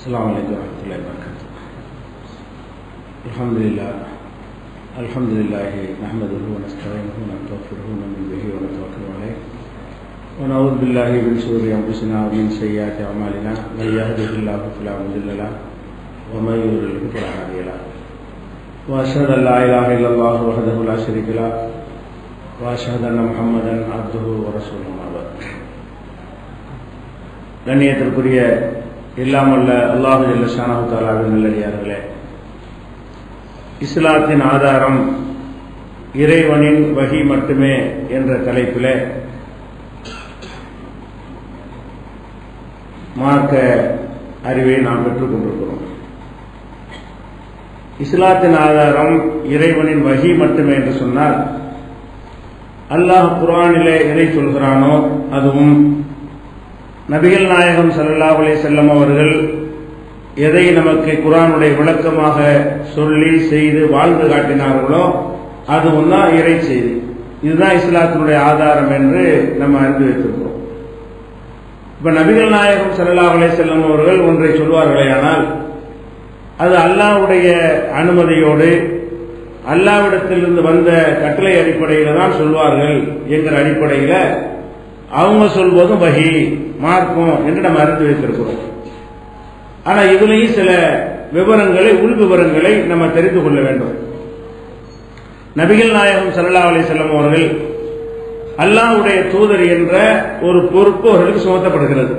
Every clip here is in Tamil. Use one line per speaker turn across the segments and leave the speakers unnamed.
السلام عليكم ورحمة الله وبركاته الحمد لله الحمد لله نحمده ونستعينه ونستغفره ونؤمن به ونتوكل عليه ونعوذ بالله من شرور أنفسنا ومن سيئات أعمالنا من يهده الله فلا مضل له ومن يضلل فلا هادي له وأشهد أن لا إله إلا الله وحده لا شريك له وأشهد أن محمدا عبده ورسوله أما بعد கண்ணியத்திற்குரிய இல்லாமல்ல அல்லாஹு ஜல்ல ஷானஹு தாலாவின் நல்லடியார்களே இஸ்லாத்தின் ஆதாரம் இறைவனின் வகி மட்டுமே என்ற தலைப்பில் மார்க்க அறிவை நாம் பெற்றுக் கொண்டிருக்கிறோம் இஸ்லாத்தின் ஆதாரம் இறைவனின் வகி மட்டுமே என்று சொன்னால் அல்லாஹ் குரானிலே எதை சொல்கிறானோ அதுவும் நபிகள் நாயகம் சல்லல்லாஹ் அலைஹி செல்லம் அவர்கள் எதை நமக்கு குரானுடைய விளக்கமாக சொல்லி செய்து வாழ்ந்து காட்டினார்களோ அதுவும் தான் இறை செய்தி இதுதான் இஸ்லாத்தினுடைய ஆதாரம் என்று நம்ம அறிந்து வைத்திருக்கிறோம் இப்ப நபிகள் நாயகம் சல்லல்லாஹ் அலைஹி செல்லம் அவர்கள் ஒன்றை சொல்வார்களே ஆனால் அது அல்லாஹ்வுடைய அனுமதியோடு அல்லாவிடத்திலிருந்து வந்த கட்டளை அடிப்படையில் தான் சொல்வார்கள் என்கிற அடிப்படையில் அவங்க சொல்வதும் வகி மார்க்கம் என்று நம்ம அறிந்து வைத்திருக்கிறோம் ஆனா இதுலேயும் சில விவரங்களை உள் விவரங்களை நம்ம தெரிந்து கொள்ள வேண்டும் நபிகள் நாயகம் சல்லா அலி செல்லம் அவர்கள் அல்லாஹ்வுடைய தூதர் என்ற ஒரு பொறுப்பு அவர்களுக்கு சுமத்தப்படுகிறது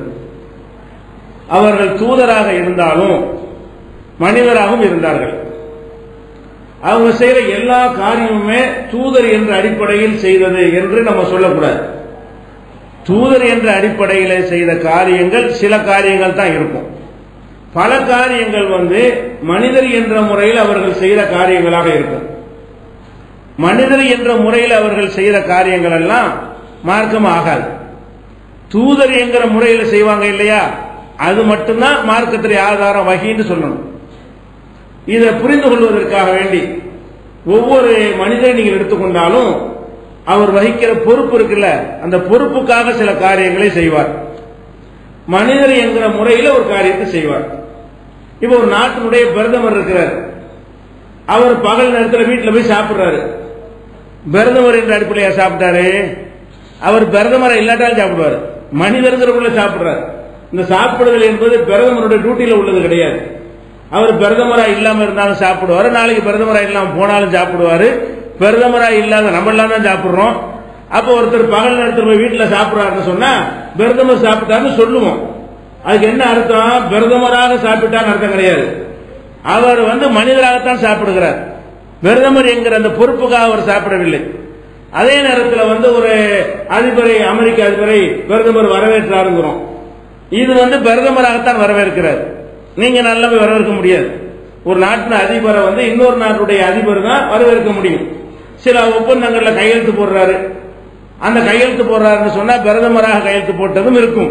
அவர்கள் தூதராக இருந்தாலும் மனிதராகவும் இருந்தார்கள் அவங்க செய்யற எல்லா காரியமுமே தூதர் என்ற அடிப்படையில் செய்தது என்று நம்ம சொல்லக்கூடாது தூதர் என்ற அடிப்படையில் செய்த காரியங்கள் சில காரியங்கள் தான் இருக்கும் பல காரியங்கள் வந்து மனிதர் என்ற முறையில் அவர்கள் செய்த காரியங்களாக இருக்கும் மனிதர் என்ற முறையில் அவர்கள் செய்த காரியங்கள் எல்லாம் மார்க்கம் ஆகாது தூதர் என்கிற முறையில் செய்வாங்க இல்லையா அது மட்டும்தான் மார்க்கத்திலே ஆதாரம் வகின்னு சொல்லணும் இதை புரிந்து கொள்வதற்காக வேண்டி ஒவ்வொரு மனிதரை நீங்கள் எடுத்துக்கொண்டாலும் அவர் வகிக்கிற பொறுப்பு இருக்குல்ல அந்த பொறுப்புக்காக சில காரியங்களை செய்வார் மனிதர் என்கிற முறையில் ஒரு காரியத்தை செய்வார் இப்ப ஒரு நாட்டினுடைய பிரதமர் இருக்கிறார் அவர் பகல் நேரத்தில் வீட்டில் போய் சாப்பிடுறாரு பிரதமர் என்ற அடிப்படையா சாப்பிட்டாரு அவர் பிரதமரை இல்லாட்டாலும் சாப்பிடுவார் மனிதருங்கிறவங்கள சாப்பிடுறாரு இந்த சாப்பிடுதல் என்பது பிரதமருடைய டியூட்டியில் உள்ளது கிடையாது அவர் பிரதமரா இல்லாம இருந்தாலும் சாப்பிடுவாரு நாளைக்கு பிரதமரா இல்லாம போனாலும் சாப்பிடுவாரு பிரதமரா இல்லாத நம்ம எல்லாம் தான் சாப்பிடுறோம் அப்ப ஒருத்தர் பகல் நேரத்தில் போய் வீட்டில் சாப்பிடுறாருன்னு சொன்னா பிரதமர் சாப்பிட்டாருன்னு சொல்லுவோம் அதுக்கு என்ன அர்த்தம் பிரதமராக சாப்பிட்டான்னு அர்த்தம் கிடையாது அவர் வந்து மனிதராகத்தான் சாப்பிடுகிறார் பிரதமர் என்கிற அந்த பொறுப்புக்காக அவர் சாப்பிடவில்லை அதே நேரத்தில் வந்து ஒரு அதிபரை அமெரிக்க அதிபரை பிரதமர் வரவேற்றாருங்கிறோம் இது வந்து பிரதமராகத்தான் வரவேற்கிறார் நீங்க நல்லா வரவேற்க முடியாது ஒரு நாட்டின் அதிபரை வந்து இன்னொரு நாட்டுடைய அதிபர் தான் வரவேற்க முடியும் சில ஒப்பந்தங்கள்ல கையெழுத்து போடுறாரு அந்த கையெழுத்து போடுறாருன்னு சொன்னா பிரதமராக கையெழுத்து போட்டதும் இருக்கும்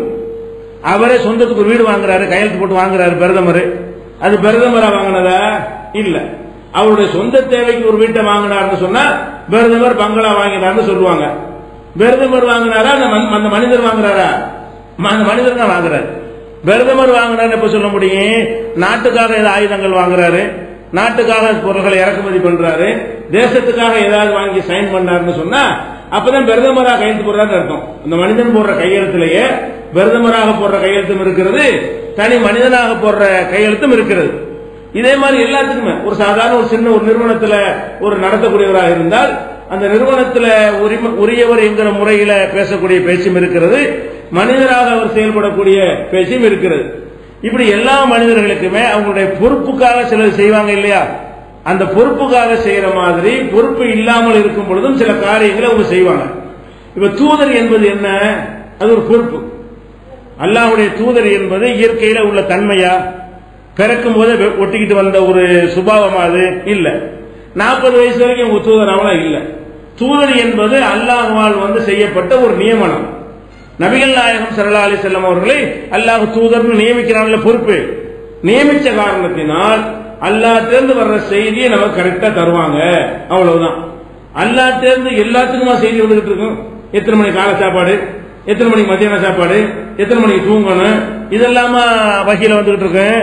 அவரே சொந்தத்துக்கு ஒரு வீடு வாங்குறாரு கையெழுத்து போட்டு வாங்குறாரு பிரதமர் அது பிரதமரா வாங்கினதா இல்ல அவருடைய சொந்த தேவைக்கு ஒரு வீட்டை வாங்கினார்னு சொன்னா பிரதமர் பங்களா வாங்கினார்னு சொல்லுவாங்க பிரதமர் வாங்கினாரா அந்த மனிதர் வாங்குறாரா அந்த மனிதர் தான் வாங்குறாரு பிரதமர் வாங்கினார் எப்ப சொல்ல முடியும் நாட்டுக்காக ஏதாவது ஆயுதங்கள் வாங்குறாரு நாட்டுக்காக பொருட்களை இறக்குமதி பண்றாரு தேசத்துக்காக ஏதாவது வாங்கி சைன் பண்ணாருன்னு சொன்னா அப்பதான் பிரதமராக கையெழுத்து போடுறாரு அர்த்தம் இந்த மனிதன் போடுற கையெழுத்திலேயே பிரதமராக போடுற கையெழுத்தும் இருக்கிறது தனி மனிதனாக போடுற கையெழுத்தும் இருக்கிறது இதே மாதிரி எல்லாத்துக்குமே ஒரு சாதாரண ஒரு சின்ன ஒரு நிறுவனத்துல ஒரு நடத்தக்கூடியவராக இருந்தால் அந்த நிறுவனத்துல உரியவர் என்கிற முறையில பேசக்கூடிய பேச்சும் இருக்கிறது மனிதராக அவர் செயல்படக்கூடிய பேச்சும் இருக்கிறது இப்படி எல்லா மனிதர்களுக்குமே அவங்களுடைய பொறுப்புக்காக சிலர் செய்வாங்க இல்லையா அந்த பொறுப்புக்காக செய்யற மாதிரி பொறுப்பு இல்லாமல் இருக்கும் பொழுதும் சில காரியங்களை அவங்க செய்வாங்க இப்ப தூதர் என்பது என்ன அது ஒரு பொறுப்பு அல்லாவுடைய தூதர் என்பது இயற்கையில உள்ள தன்மையா பிறக்கும் போதே ஒட்டிக்கிட்டு வந்த ஒரு சுபாவமா அது இல்ல நாற்பது வயசு வரைக்கும் உங்க தூதர் அவனா இல்ல தூதர் என்பது அல்லாஹுவால் வந்து செய்யப்பட்ட ஒரு நியமனம் நபிகள் நாயகம் சல்லா அலி செல்லம் அவர்களை அல்லாஹ் தூதர்னு நியமிக்கிறான்ல பொறுப்பு நியமிச்ச காரணத்தினால் அல்லாத்திலிருந்து வர்ற செய்தியை நமக்கு கரெக்டா தருவாங்க அவ்வளவுதான் அல்லாத்திலிருந்து எல்லாத்துக்குமா செய்தி வந்துகிட்டு இருக்கும் எத்தனை மணி காலை சாப்பாடு எத்தனை மணிக்கு மத்தியான சாப்பாடு எத்தனை மணிக்கு தூங்கணும் இதெல்லாம வகையில வந்துகிட்டு இருக்கு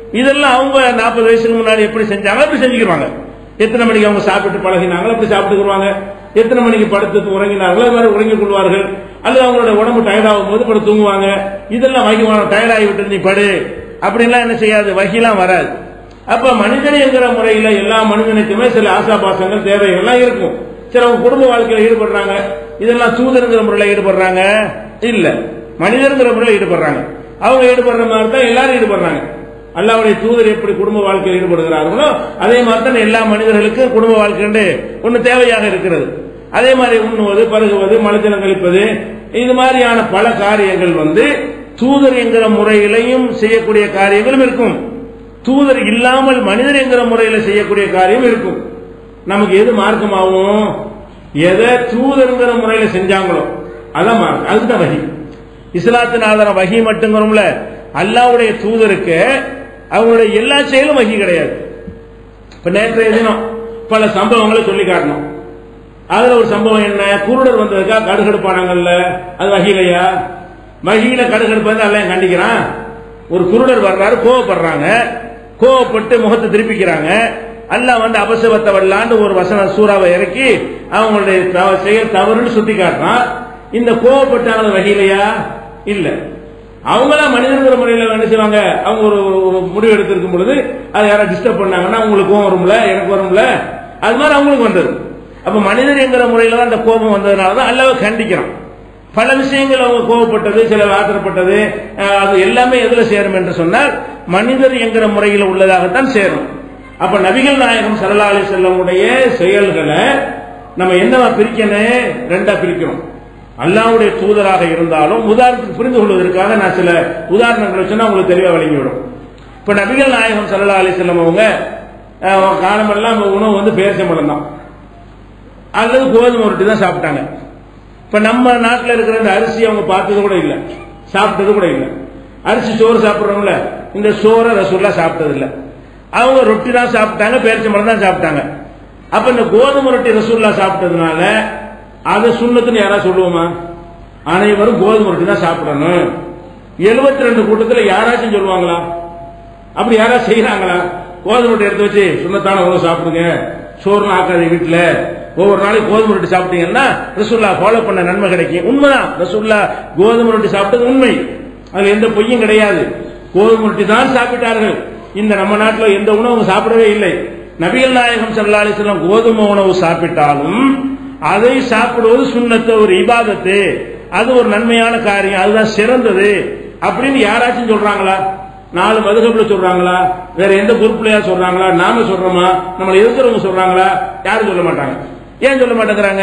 இதெல்லாம் அவங்க நாற்பது வயசுக்கு முன்னாடி எப்படி செஞ்சாங்க அப்படி செஞ்சுக்கிருவாங்க எத்தனை மணிக்கு அவங்க சாப்பிட்டு பழகினாங்களோ அப்படி சாப்பிட்டுக்குருவாங்க எத்தனை மணிக்கு படுத்து உறங்கினார்களோ அது மாதிரி உறங்கிக் கொள்வார்கள் அல்லது அவங்களோட உடம்பு டயர்டாகும் போது படுத்து தூங்குவாங்க இதெல்லாம் வகி டயர்ட் ஆகிவிட்டு நீ படு அப்படின்லாம் என்ன செய்யாது வகிலாம் வராது அப்ப மனிதன் என்கிற முறையில எல்லா மனிதனுக்குமே சில ஆசாபாசங்கள் தேவைகள்லாம் இருக்கும் சிலவங்க குடும்ப வாழ்க்கையில ஈடுபடுறாங்க இதெல்லாம் தூதருங்கிற முறையில ஈடுபடுறாங்க இல்ல மனிதருங்கிற முறையில ஈடுபடுறாங்க அவங்க ஈடுபடுற மாதிரி தான் எல்லாரும் ஈடுபடுறாங்க அல்லாவுடைய தூதர் எப்படி குடும்ப வாழ்க்கையில் ஈடுபடுகிறார்களோ அதே மாதிரி தான் எல்லா மனிதர்களுக்கும் குடும்ப வாழ்க்கை ஒன்று தேவையாக இருக்கிறது அதே மாதிரி உண்ணுவது பருகுவது மலஜலம் கழிப்பது இது மாதிரியான பல காரியங்கள் வந்து தூதர் என்கிற முறையிலையும் செய்யக்கூடிய காரியங்களும் இருக்கும் தூதர் இல்லாமல் மனிதர் என்கிற முறையில் செய்யக்கூடிய காரியம் இருக்கும் நமக்கு எது மார்க்கமாகும் எதை தூதர்ங்கிற முறையில செஞ்சாங்களோ அதான் மார்க்கம் அதுதான் வகி இஸ்லாத்தின் ஆதாரம் வகி மட்டுங்கிறோம்ல அல்லாவுடைய தூதருக்கு அவங்களுடைய எல்லா செயலும் வகி கிடையாது இப்ப நேற்றைய தினம் பல சம்பவங்களை சொல்லி காட்டணும் அதுல ஒரு சம்பவம் என்ன குருடர் வந்ததுக்கா கடுகடுப்பானாங்கல்ல அது வகிலையா வகியில கடுகடுப்பு வந்து எல்லாம் கண்டிக்கிறான் ஒரு குருடர் வர்றாரு கோவப்படுறாங்க கோவப்பட்டு முகத்தை திருப்பிக்கிறாங்க அல்லாஹ் வந்து அபசவத்தை வரலான்னு ஒரு வசன சூறாவை இறக்கி அவங்களுடைய தவ- செயல் தவறுன்னு சுட்டி காட்டுறான் இந்த கோவப்பட்டாங்கள வகையிலையா இல்ல அவங்களா மனிதங்கிற முறையில் என்ன செய்வாங்க அவங்க ஒரு ஒரு முடிவு எடுத்திருக்கும் பொழுது அதை யாராவது டிஸ்டர்ப் பண்ணாங்கன்னா அவங்களுக்கும் வரும்ல எனக்கு வரும்ல அது மாதிரி அவங்களுக்கு வந்தது அப்ப மனிதர் என்கிற முறையில தான் அந்த கோபம் வந்ததுனால தான் அல்லாவை கண்டிக்கிறான் பல விஷயங்கள் அவங்க கோவப்பட்டது சில ஆத்திரப்பட்டது அஹ், அது எல்லாமே எதுல சேரும் என்று சொன்னால் மனிதர் என்கிற முறையில் உள்ளதாகத்தான் சேரும் அப்ப நபிகள் நாயகம் சல்லா அலி செல்லமுடைய செயல்களை நம்ம என்னவா பிரிக்கணும் ரெண்டா பிரிக்கிறோம் அல்லாவுடைய தூதராக இருந்தாலும் உதாரணத்துக்கு புரிந்து கொள்வதற்காக நான் சில உதாரணங்களை சொன்னா உங்களுக்கு தெளிவா விளங்கிவிடும் இப்ப நபிகள் நாயகம் சல்லா அலி செல்லம் அவங்க அஹ், காலமெல்லாம் உணவு வந்து பேரிச்சம்பழம் தான் அல்லது கோதுமை ரொட்டி தான் சாப்பிட்டாங்க இப்ப நம்ம நாட்டில் இருக்கிற இந்த அரிசி அவங்க பார்த்தது கூட இல்லை சாப்பிட்டது கூட இல்லை அரிசி சோறு சாப்பிடுறோம்ல இந்த சோறை ரசூல்லா சாப்பிட்டது இல்லை அவங்க ரொட்டி தான் சாப்பிட்டாங்க பேரிச்சம்பழம் தான் சாப்பிட்டாங்க அப்ப இந்த கோதுமை ரொட்டி ரசூல்லா சாப்பிட்டதுனால அதை சுண்ணத்துன்னு யாராவது சொல்லுவோமா அனைவரும் கோதுமை ரொட்டி தான் சாப்பிடணும் எழுபத்தி ரெண்டு கூட்டத்தில் யாராச்சும் சொல்லுவாங்களா அப்படி யாராவது செய்யறாங்களா கோதுமை ரொட்டி எடுத்து வச்சு சுண்ணத்தான உணவு சாப்பிடுங்க சோறுலாம் ஆக்காதீங்க வீட்டுல ஒவ்வொரு நாளைக்கு கோதுமை ரொட்டி சாப்பிட்டீங்கன்னா ரசூல்லா ஃபாலோ பண்ண நன்மை கிடைக்கும் உண்மைதான் ரசூல்லா கோதுமை ரொட்டி சாப்பிட்டது உண்மை அதுல எந்த பொய்யும் கிடையாது கோதுமை ரொட்டி தான் சாப்பிட்டார்கள் இந்த நம்ம நாட்டில் எந்த உணவும் சாப்பிடவே இல்லை நபிகள் நாயகம் ஸல்லல்லாஹு அலைஹி வஸல்லம் கோதுமை உணவு சாப்பிட்டாலும் அதை சாப்பிடுவது சுண்ணத்து ஒரு இபாதத்து அது ஒரு நன்மையான காரியம் அதுதான் சிறந்தது அப்படின்னு யாராச்சும் சொல்றாங்களா நாலு மதுகப்புல சொல்றாங்களா வேற எந்த குரூப்லயா சொல்றாங்களா நாம சொல்றோமா நம்மளை எதிர்க்கிறவங்க சொல்றாங்களா யாரும் சொல்ல மாட்டாங்க ஏன் சொல்ல மாட்டேங்கிறாங்க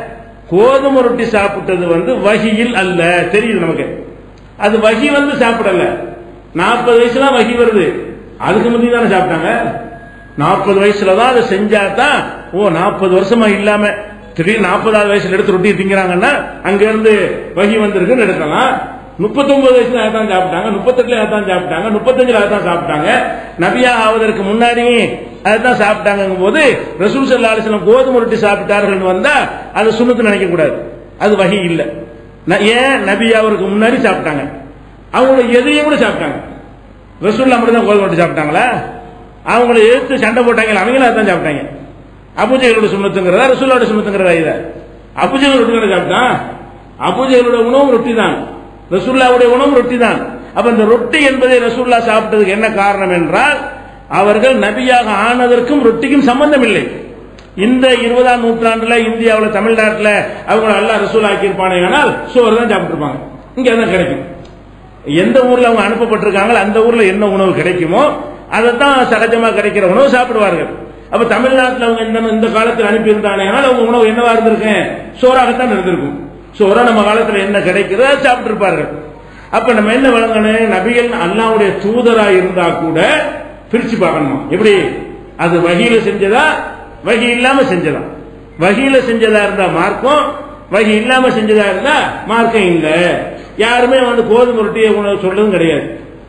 கோதுமை ரொட்டி சாப்பிட்டது வந்து வகியில் அல்ல தெரியுது நமக்கு அது வகி வந்து சாப்பிடல நாற்பது வயசுல வகி வருது அதுக்கு முந்தி தானே சாப்பிட்டாங்க நாற்பது வயசுல தான் அதை செஞ்சா தான் ஓ நாற்பது வருஷமா இல்லாம திடீர்னு நாற்பதாவது வயசுல எடுத்து ரொட்டி திங்கிறாங்கன்னா அங்க இருந்து வகி வந்திருக்குன்னு எடுக்கலாம் முப்பத்தொன்பது வயசுல அதான் சாப்பிட்டாங்க முப்பத்தெட்டுல அதான் சாப்பிட்டாங்க முப்பத்தஞ்சுல அதான் சாப்பிட்டாங்க நபியா ஆவதற்கு முன்னாடி அதுதான் சாப்பிட்டாங்க போது ரசூல் சல்லா அலிஸ்லாம் கோதுமை ரொட்டி சாப்பிட்டார்கள் வந்தா அது சுண்ணத்து நினைக்க கூடாது அது வகி இல்லை ந- ஏன் நபி அவருக்கு முன்னாடி சாப்பிட்டாங்க அவங்கள எதையும் கூட சாப்பிட்டாங்க ரசூல்லா மட்டும் தான் கோதுமை ரொட்டி சாப்பிட்டாங்களா அவங்கள எதிர்த்து சண்டை போட்டாங்க அவங்களும் அதான் சாப்பிட்டாங்க அபுஜைகளோட சுண்ணத்துங்கிறதா ரசூலோட சுண்ணத்துங்கிறதா இத அபுஜைகள் ரொட்டி தானே சாப்பிட்டான் அபுஜைகளோட உணவும் ரொட்டி தான் ரசூல்லாவுடைய உணவும் ரொட்டி தான் அப்ப இந்த ரொட்டி என்பதை ரசூல்லா சாப்பிட்டதுக்கு என்ன காரணம் என்றால் அவர்கள் நபியாக ஆனதற்கும் ரொட்டிக்கும் சம்பந்தம் இல்லை இந்த இருபதாம் நூற்றாண்டுல இந்தியாவில் தமிழ்நாட்டில் அவங்க அல்லா ரசூல் ஆக்கியிருப்பானே ஆனால் சோறு தான் சாப்பிட்டுருப்பாங்க இங்க தான் கிடைக்கும் எந்த ஊர்ல அவங்க அனுப்பப்பட்டிருக்காங்களோ அந்த ஊர்ல என்ன உணவு கிடைக்குமோ அதைத்தான் சகஜமா கிடைக்கிற உணவு சாப்பிடுவார்கள் அப்ப தமிழ்நாட்டில் அவங்க இந்த இந்த காலத்தில் அனுப்பியிருந்தானே ஆனால் அவங்க உணவு என்னவா இருந்திருக்கும் சோறாகத்தான் இருந்திருக்கும் சோறா நம்ம காலத்தில் என்ன கிடைக்கிறதோ அதை சாப்பிட்டு இருப்பார்கள் அப்ப நம்ம என்ன வழங்கணும் நபிகள் அல்லாவுடைய தூதரா இருந்தா கூட பிரிச்சு பார்க்கணுமா எப்படி அது வகியில செஞ்சதா வகி இல்லாம செஞ்சதா வகியில செஞ்சதா இருந்தா மார்க்கம் வகி இல்லாம செஞ்சதா இருந்தா மார்க்கம் இல்ல யாருமே வந்து கோதுமை ரொட்டியை உணவு சொல்றதும் கிடையாது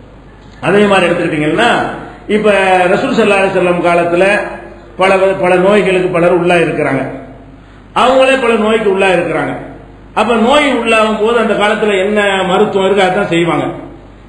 அதே மாதிரி எடுத்துக்கிட்டீங்கன்னா இப்ப ரசூல் சல்லா செல்லம் காலத்துல பல பல நோய்களுக்கு பலர் உள்ளா இருக்கிறாங்க அவங்களே பல நோய்க்கு உள்ளா இருக்கிறாங்க அப்ப நோய் உள்ளாகும் போது அந்த காலத்துல என்ன மருத்துவம் இருக்கு அதான் செய்வாங்க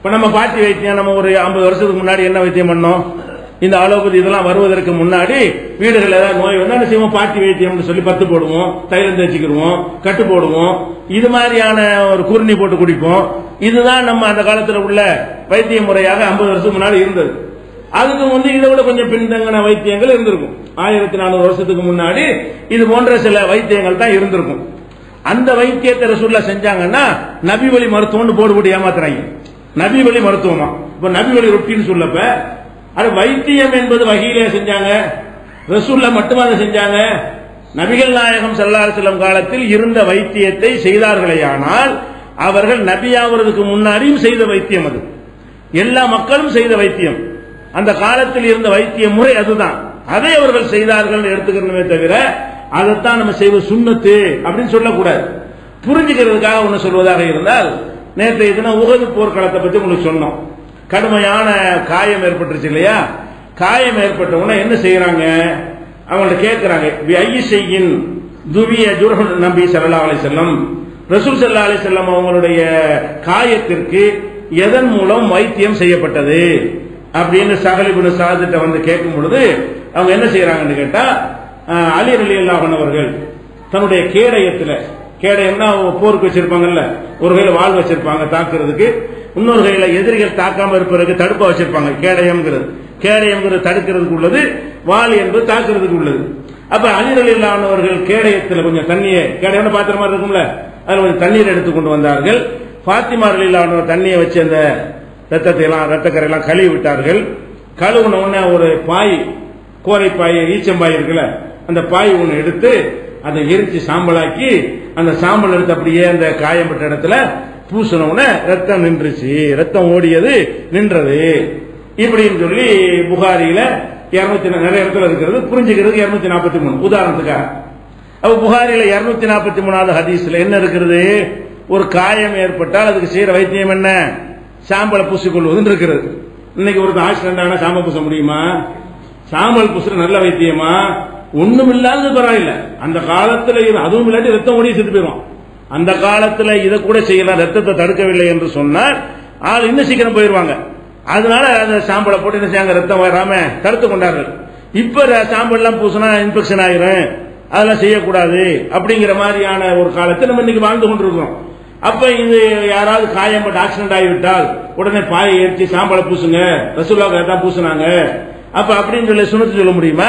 இப்ப நம்ம பாட்டி வைத்தியம் நம்ம ஒரு ஐம்பது வருஷத்துக்கு முன்னாடி என்ன வைத்தியம் பண்ணோம் இந்த அலோபதி இதெல்லாம் வருவதற்கு முன்னாடி வீடுகள் ஏதாவது நோய் வந்தா என்ன செய்வோம் பாட்டி வைத்தியம்னு சொல்லி பத்து போடுவோம் தைலம் தேய்ச்சிக்கிடுவோம் கட்டு போடுவோம் இது மாதிரியான ஒரு குருணி போட்டு குடிப்போம் இதுதான் நம்ம அந்த காலத்துல உள்ள வைத்திய முறையாக ஐம்பது வருஷத்துக்கு முன்னாடி இருந்தது அதுக்கு வந்து இதை விட கொஞ்சம் பின்தங்கின வைத்தியங்கள் இருந்திருக்கும் ஆயிரத்தி நானூறு வருஷத்துக்கு முன்னாடி இது போன்ற சில வைத்தியங்கள் தான் இருந்திருக்கும் அந்த வைத்தியத்தை ரசூல்லா செஞ்சாங்கன்னா நபி வழி மருத்துவம்னு போடு போட்டு ஏமாத்துறாங்க நபி வழி மருத்துவமா இப்ப நபி வழி ரொட்டின்னு சொல்லப்ப அது வைத்தியம் என்பது வகையிலே செஞ்சாங்க ரசூல்லா மட்டுமா அதை செஞ்சாங்க நபிகள் நாயகம் ஸல்லல்லாஹு அலைஹி வஸல்லம் காலத்தில் இருந்த வைத்தியத்தை செய்தார்களேயானால் அவர்கள் நபியாவதற்கு முன்னாடியும் செய்த வைத்தியம் அது எல்லா மக்களும் செய்த வைத்தியம் அந்த காலத்தில் இருந்த வைத்திய முறை அதுதான் அதை அவர்கள் செய்தார்கள் எடுத்துக்கிறோமே தவிர அதைத்தான் நம்ம செய்வது சுண்ணத்து அப்படின்னு சொல்லக்கூடாது புரிஞ்சுக்கிறதுக்காக ஒன்று சொல்வதாக இருந்தால் நேற்றைய தினம் உகது போர்க்களத்தை பத்தி உங்களுக்கு சொன்னோம் கடுமையான காயம் ஏற்பட்டுருச்சு இல்லையா காயம் ஏற்பட்ட உடனே என்ன செய்யறாங்க அவங்கள்ட்ட கேட்கிறாங்க ஐய செய்யின் துவிய ஜுர்ஹன் நபி சல்லா அலி செல்லம் ரசூல் சல்லா அலி செல்லம் அவங்களுடைய காயத்திற்கு எதன் மூலம் வைத்தியம் செய்யப்பட்டது அப்படின்னு சகலிபுன சாதிட்ட வந்து கேட்கும் பொழுது அவங்க என்ன செய்யறாங்கன்னு கேட்டா அஹ், அலி அலி அல்லாஹன் அவர்கள் தன்னுடைய கேடயத்துல கேடயம்னா போருக்கு வச்சிருப்பாங்கல்ல ஒரு கையில வாள் வச்சிருப்பாங்க தாக்குறதுக்கு இன்னொரு கையில எதிரிகள் தாக்காம இருப்பதற்கு தடுப்பா வச்சிருப்பாங்க கேடயம்ங்கிறது கேடயம்ங்கிறது தடுக்கிறதுக்கு உள்ளது வாள் என்பது தாக்குறதுக்கு உள்ளது அப்ப அலிரலில் ஆனவர்கள் கேடயத்துல கொஞ்சம் தண்ணியை கேடயம்னு பாத்திர மாதிரி இருக்கும்ல அதுல கொஞ்சம் தண்ணீர் எடுத்து கொண்டு வந்தார்கள் பாத்திமா ஆனவர் தண்ணியை வச்சு அந்த ரத்தத்தை எல்லாம் ரத்தக்கரை எல்லாம் கழுவி விட்டார்கள் கழுவுன உடனே ஒரு பாய் கோரை பாய் ஈச்சம்பாய் இருக்குல்ல அந்த பாய் ஒன்று எடுத்து அதை எரிச்சு சாம்பலாக்கி அந்த சாம்பல் எடுத்து அப்படியே அந்த காயப்பட்ட இடத்துல பூசின உடனே ரத்தம் நின்றுச்சு ரத்தம் ஓடியது நின்றது இப்படின்னு சொல்லி புகாரியில இருநூத்தி நிறைய இடத்துல இருக்கிறது புரிஞ்சுக்கிறதுக்கு இருநூத்தி நாற்பத்தி மூணு உதாரணத்துக்காக அப்ப புகாரில இருநூத்தி நாற்பத்தி மூணாவது ஹதீஸ்ல என்ன இருக்கிறது ஒரு காயம் ஏற்பட்டால் அதுக்கு செய்யற வைத்தியம் என்ன சாம்பலை பூசிக்கொள்வதுன்னு இருக்கிறது இன்னைக்கு ஒரு ஆக்சிடென்ட் ஆனா சாம்பல் பூச முடியுமா சாம்பல் பூசுற நல்ல வைத்தியமா ஒண்ணும் இல்லாதது பரவாயில்ல அந்த காலத்துல இது- அதுவும் இல்லாட்டி ரத்தம் ஓடி செத்து போயிடும் அந்த காலத்துல இதை கூட செய்யலாம் ரத்தத்தை தடுக்கவில்லை என்று சொன்னால் ஆள் இன்னும் சீக்கிரம் போயிருவாங்க அதனால அந்த சாம்பலை போட்டு என்ன செய்யாங்க ரத்தம் வராம தடுத்து கொண்டார்கள் இப்ப ர- சாம்பல் எல்லாம் பூசினா இன்ஃபெக்ஷன் ஆயிரும் அதெல்லாம் செய்யக்கூடாது அப்படிங்கிற மாதிரியான ஒரு காலத்தில் நம்ம இன்னைக்கு வாழ்ந்து கொண்டிருக்கிறோம் அப்ப இது யாராவது காயப்பட்டு ஆக்சிடென்ட் ஆகிவிட்டால் உடனே பாயை எரிச்சு சாம்பலை பூசுங்க ரசூல்லாவுக்கு தான் பூசுனாங்க அப்ப அப்படின்னு சொல்லி சுனத்து சொல்ல முடியுமா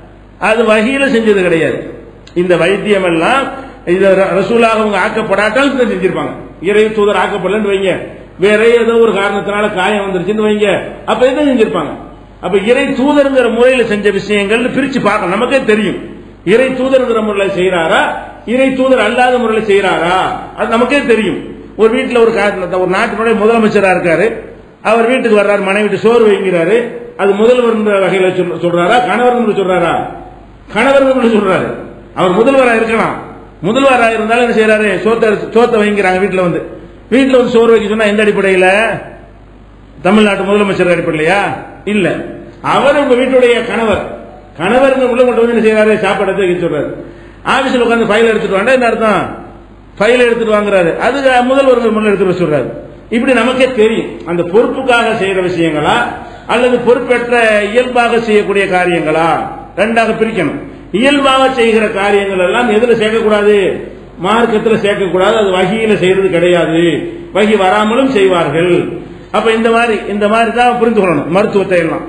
அது வகையில செஞ்சது கிடையாது இந்த வைத்தியம் எல்லாம் இது ர- ரசூலாக அவங்க ஆக்கப்படாட்டாலும் இதை செஞ்சிருப்பாங்க இறை தூதர் ஆக்கப்படலன்னு வைங்க வேற ஏதோ ஒரு காரணத்தினால காயம் வந்துருச்சுன்னு வைங்க அப்ப இதை செஞ்சிருப்பாங்க அப்ப இறை தூதருங்கிற முறையில செஞ்ச விஷயங்கள் பிரிச்சு பார்க்கணும் நமக்கே தெரியும் இறை தூதருங்கிற முறையில செய்யறாரா இறை தூதர் அல்லாத முறையில செய்யறாரா அது நமக்கே தெரியும் ஒரு வீட்டுல ஒரு கா- ஒரு நாட்டினுடைய முதலமைச்சரா இருக்காரு அவர் வீட்டுக்கு வர்றாரு மனைவி வீட்டு சோறு வைங்கிறாரு அது முதல்வர் வகையில சொல்ற- சொல்றாரா கணவர் சொல்றாரா கணவர் சொல்றாரு அவர் முதல்வரா இருக்கலாம் முதல்வரா இருந்தாலும் என்ன செய்யறாரு சோத்த சோத்த வைங்கிறாங்க வீட்டுல வந்து வீட்டுல வந்து சோறு வைக்க சொன்னா எந்த அடிப்படையில தமிழ்நாட்டு முதலமைச்சர் அடிப்படையிலையா இல்ல அவர் உங்க வீட்டுடைய கணவர் கணவர் உள்ள கொண்டு வந்து என்ன செய்யறாரு சாப்பாடு எடுத்து வைக்க சொல்றாரு ஆபீஸ்ல உட்கார்ந்து ஃபைல் எடுத்துட்டு வாண்டா என்ன அர்த்தம் ஃபைல் எடுத்துட்டு வாங்குறாரு அது முதல்வர் முன்ன எடுத்துட்டு வர சொல்றாரு இப்படி நமக்கே தெரியும் அந்த பொறுப்புக்காக செய்யற விஷயங்களா அல்லது பொறுப்பேற்ற இயல்பாக செய்யக்கூடிய காரியங்களா ரெண்டாக பிரிக்கணும் இயல்பாக செய்கிற காரியங்கள் எல்லாம் எதுல சேர்க்கக்கூடாது மார்க்கத்துல சேர்க்கக்கூடாது அது வகியில செய்யறது கிடையாது வகி வராமலும் செய்வார்கள் அப்ப இந்த மாதிரி இந்த மாதிரி தான் புரிந்து கொள்ளணும் மருத்துவத்தை எல்லாம்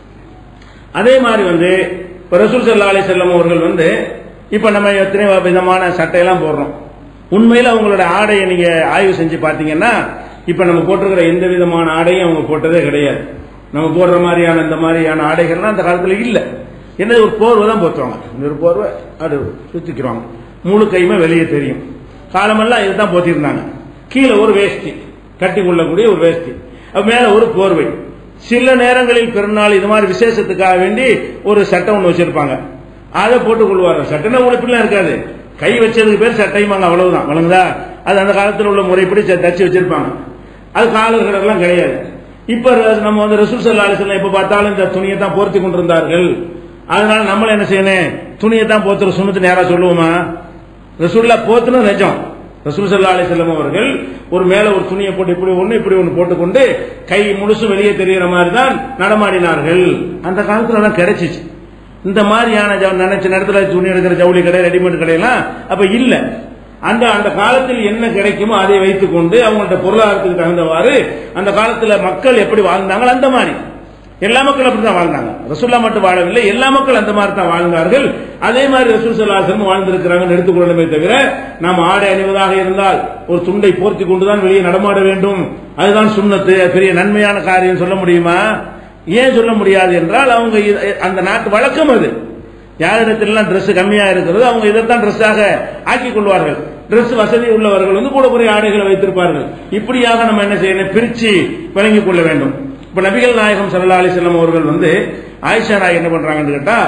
அதே மாதிரி வந்து இப்ப ரசூல் சல்லா அலி செல்லம் அவர்கள் வந்து இப்ப நம்ம எத்தனை விதமான சட்டையெல்லாம் போடுறோம் உண்மையில அவங்களோட ஆடையை நீங்க ஆய்வு செஞ்சு பார்த்தீங்கன்னா இப்ப நம்ம போட்டிருக்கிற எந்த விதமான ஆடையும் அவங்க போட்டதே கிடையாது நம்ம போடுற மாதிரியான இந்த மாதிரியான ஆடைகள்லாம் அந்த காலத்துல இல்ல என்ன ஒரு போர்வை தான் போத்துவாங்க இந்த ஒரு போர்வை அது சுத்திக்கிறாங்க முழு கையுமே வெளியே தெரியும் காலமெல்லாம் இதுதான் போத்திருந்தாங்க கீழே ஒரு வேஷ்டி கட்டி கொள்ளக்கூடிய ஒரு வேஷ்டி அப்ப மேல ஒரு போர்வை சில நேரங்களில் பெருநாள் இது மாதிரி விசேஷத்துக்காக வேண்டி ஒரு சட்டை ஒன்று வச்சிருப்பாங்க அதை போட்டுக் கொள்வார் சட்டைனா உழைப்புலாம் இருக்காது கை வச்சதுக்கு பேர் சட்டையுமாங்க அவ்வளவுதான் வழங்குதா அது அந்த காலத்தில் உள்ள முறைப்படி ச- தச்சு வச்சிருப்பாங்க அது காலர்களெல்லாம் கிடையாது இப்ப ர- நம்ம வந்து ரசூல் சல்லா அலிஸ்லாம் எப்ப பார்த்தாலும் இந்த துணியை தான் போர்த்தி கொண்டிருந்தார்கள் அதனால நம்மள என்ன செய்யணும் துணியை தான் போத்துற சுண்ணத்து நேரா சொல்லுவோமா ரசூல்லா போத்துனது நிஜம் ரசூல் சல்லா அலிசல்லம் அவர்கள் ஒரு மேல ஒரு துணியை போட்டு இப்படி ஒண்ணு இப்படி ஒண்ணு போட்டுக்கொண்டு கை முழுசும் வெளியே தெரிகிற மாதிரி தான் நடமாடினார்கள் அந்த காலத்துல எல்லாம் கிடைச்சிச்சு இந்த மாதிரியான ஜவு- நினைச்ச நேரத்துல துணி எடுக்கிற ஜவுளி கடை ரெடிமேட் கடையெல்லாம் அப்ப இல்ல அந்த அந்த காலத்தில் என்ன கிடைக்குமோ அதை வைத்துக் கொண்டு அவங்கள்ட்ட பொருளாதாரத்துக்கு தகுந்தவாறு அந்த காலத்துல மக்கள் எப்படி வாழ்ந்தாங்க அந்த மாதிரி எல்லா மக்களும் அப்படிதான் வாழ்ந்தாங்க ரசூல்லா மட்டும் வாழவில்லை எல்லா மக்கள் அந்த மாதிரி தான் வாழ்ந்தார்கள் அதே மாதிரி ரசூல் சல்லாசன் வாழ்ந்திருக்கிறாங்கன்னு எடுத்துக்கொள்ளணுமே தவிர நாம் ஆடை அணிவதாக இருந்தால் ஒரு துண்டை போர்த்தி கொண்டுதான் வெளியே நடமாட வேண்டும் அதுதான் சுண்ணத்து பெரிய நன்மையான காரியம் சொல்ல முடியுமா ஏன் சொல்ல முடியாது என்றால் அவங்க இது- அந்த நாட்டு வழக்கம் அது யாரிடத்திலாம் Dress கம்மியா இருக்கிறது அவங்க இதைத்தான் ட்ரெஸ்ஸாக ஆக்கிக் கொள்வார்கள் Dress வசதி உள்ளவர்கள் வந்து கூட குறைய ஆடைகளை வைத்திருப்பார்கள் இப்படியாக நம்ம என்ன செய்யணும் பிரிச்சு விளங்கிக் கொள்ள வேண்டும் இப்ப நபிகள் நாயகம் ஸல்லல்லாஹு அலைஹி வஸல்லம் அவர்கள் வந்து ஆயிஷா நாய் என்ன பண்றாங்கன்னு கேட்டா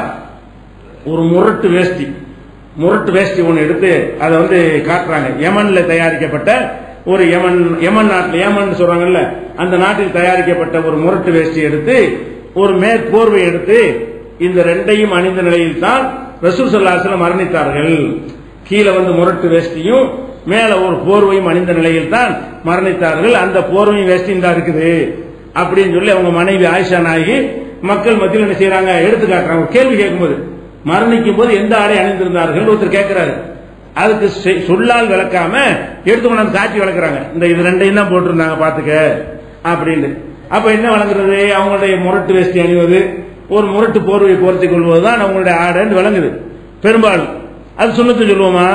ஒரு முரட்டு வேஷ்டி முரட்டு வேஷ்டி ஒன்று எடுத்து அதை வந்து காட்டுறாங்க யமன்ல தயாரிக்கப்பட்ட ஒரு யமன் யமன் நாட்டில் யமன் சொல்றாங்கல்ல அந்த நாட்டில் தயாரிக்கப்பட்ட ஒரு முரட்டு வேஷ்டி எடுத்து ஒரு மேற்போர்வை எடுத்து இந்த ரெண்டையும் அணிந்த நிலையில் தான் ரசூல் சல்லாஹலம் மரணித்தார்கள் கீழே வந்து முரட்டு வேஷ்டியும் மேல ஒரு போர்வையும் அணிந்த நிலையில் தான் மரணித்தார்கள் அந்த போர்வையும் வேஷ்டியும் தான் இருக்குது அப்படின்னு சொல்லி அவங்க மனைவி ஆயிஷா நாயகி மக்கள் மத்தியில் என்ன செய்யறாங்க எடுத்து காட்டுறாங்க ஒரு கேள்வி கேட்கும்போது மரணிக்கும் போது எந்த ஆடை அணிந்திருந்தார்கள் ஒருத்தர் கேட்கிறாரு அதுக்கு செ- சொல்லால் விளக்காம எடுத்து கொண்டாந்து காட்சி விளக்குறாங்க இந்த இது ரெண்டையும் தான் போட்டிருந்தாங்க பாத்துக்க அப்படின்னு அப்ப என்ன வழங்குறது அவங்களுடைய முரட்டு வேஷ்டி அணிவது ஒரு முரட்டு போர்வை போர்த்திக் கொள்வதுதான் அவங்களுடைய ஆடைன்னு விளங்குது பெரும்பாலும் அது சுண்ணத்து சொல்லுவோமா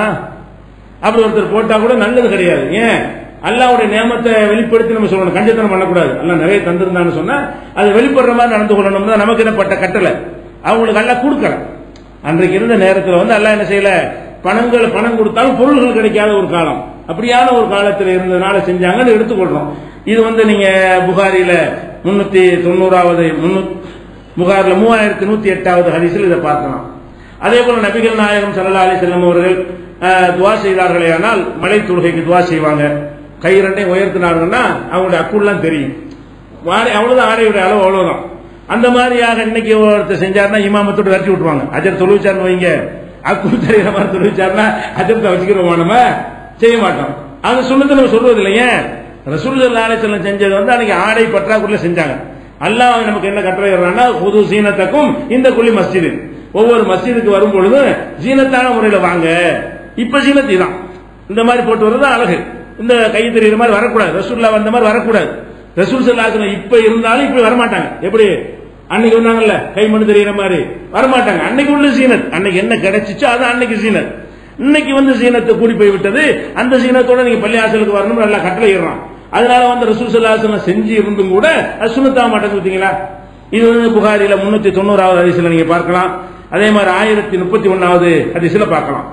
அப்படி ஒருத்தர் போட்டா கூட நல்லது கிடையாது ஏன் அல்லாவுடைய நியமத்தை வெளிப்படுத்தி நம்ம சொல்லணும் கஞ்சத்தனம் பண்ணக்கூடாது அல்லாஹ் நிறைய தந்திருந்தான்னு சொன்னா அது வெளிப்படுற மாதிரி நடந்து கொள்ளணும் தான் நமக்கு என்ன பட்ட கட்டளை அவங்களுக்கு எல்லாம் கொடுக்கல அன்றைக்கு இருந்த நேரத்தில் வந்து அல்லாஹ் என்ன செய்யல பணங்கள் பணம் கொடுத்தாலும் பொருள்கள் கிடைக்காத ஒரு காலம் அப்படியான ஒரு காலத்தில் இருந்ததுனால செஞ்சாங்கன்னு எடுத்துக்கொள்றோம் இது வந்து நீங்க புகாரில முன்னூத்தி தொண்ணூறாவது முன்னூத்தி புகாரில் மூவாயிரத்தி நூத்தி எட்டாவது ஹதீஸில் இதை பார்க்கலாம் அதே போல நபிகள் நாயகம் ஸல்லல்லாஹு அலைஹி வஸல்லம் அவர்கள் அஹ், துவா செய்தார்களே ஆனால் மலை தொழுகைக்கு துவா செய்வாங்க கை ரெண்டையும் உயர்த்தினாங்கன்னா அவங்களுடைய அக்குள்லாம் தெரியும் வாடை அவ்வளவுதான் ஆடையுடைய அளவு அவ்வளவுதான் அந்த மாதிரியாக இன்னைக்கு ஒருத்தர் செஞ்சாருன்னா இமாமத்தோட விரட்டி விட்டுருவாங்க அஜர் தொழுவிச்சார்னு வைங்க அக்குள் தெரிகிற மாதிரி தொழுவிச்சாருன்னா அஜரத்தை வச்சுக்கிறோமா நம்ம செய்ய மாட்டோம் அந்த சுண்ணத்தை நம்ம சொல்வது இல்லையே ரசூல் ஸல்லல்லாஹு அலைஹி வஸல்லம் செஞ்சது வந்து அன்னைக்கு ஆடை பற்றாக்குறையில செஞ்சாங்க அல்லாஹ் நமக்கு என்ன கட்டளைறான்னா புது சீனத்தக்கும் இந்த குழி மஸ்ஜிது ஒவ்வொரு மஸ்ஜிதுக்கு வரும் பொழுது ஜீனத்தான முறையில வாங்க இப்ப ஜீனத்தி தான் இந்த மாதிரி போட்டு வர்றது அழகு இந்த கை தெரியுற மாதிரி வரக்கூடாது ரசூல்லா வந்த மாதிரி வரக்கூடாது ரசூல் சல்லாசன இப்ப இருந்தாலும் இப்படி வரமாட்டாங்க எப்படி அன்னைக்கு வந்தாங்கல்ல கை மண் தெரியுற மாதிரி வரமாட்டாங்க அன்னைக்கு உள்ள சீனத் அன்னைக்கு என்ன கிடைச்சிச்சோ அது அன்னைக்கு சீனத் இன்னைக்கு வந்து சீனத்தை கூடி போய் விட்டது அந்த சீனத்தோட நீங்க பள்ளியாசலுக்கு வரணும் நல்லா கட்டளை இடுறான் அதனால வந்து ரசூல் சல்லாசனம் செஞ்சு இருந்தும் கூட அது சுண்ணத்தாக மாட்டேங்குது பார்த்தீங்களா இது வந்து புகாரில முன்னூத்தி தொண்ணூறாவது ஹதீஸ்ல நீங்க பார்க்கலாம் அதே மாதிரி ஆயிரத்தி முப்பத்தி ஒன்னாவது ஹதீஸ்ல பார்க்கலாம்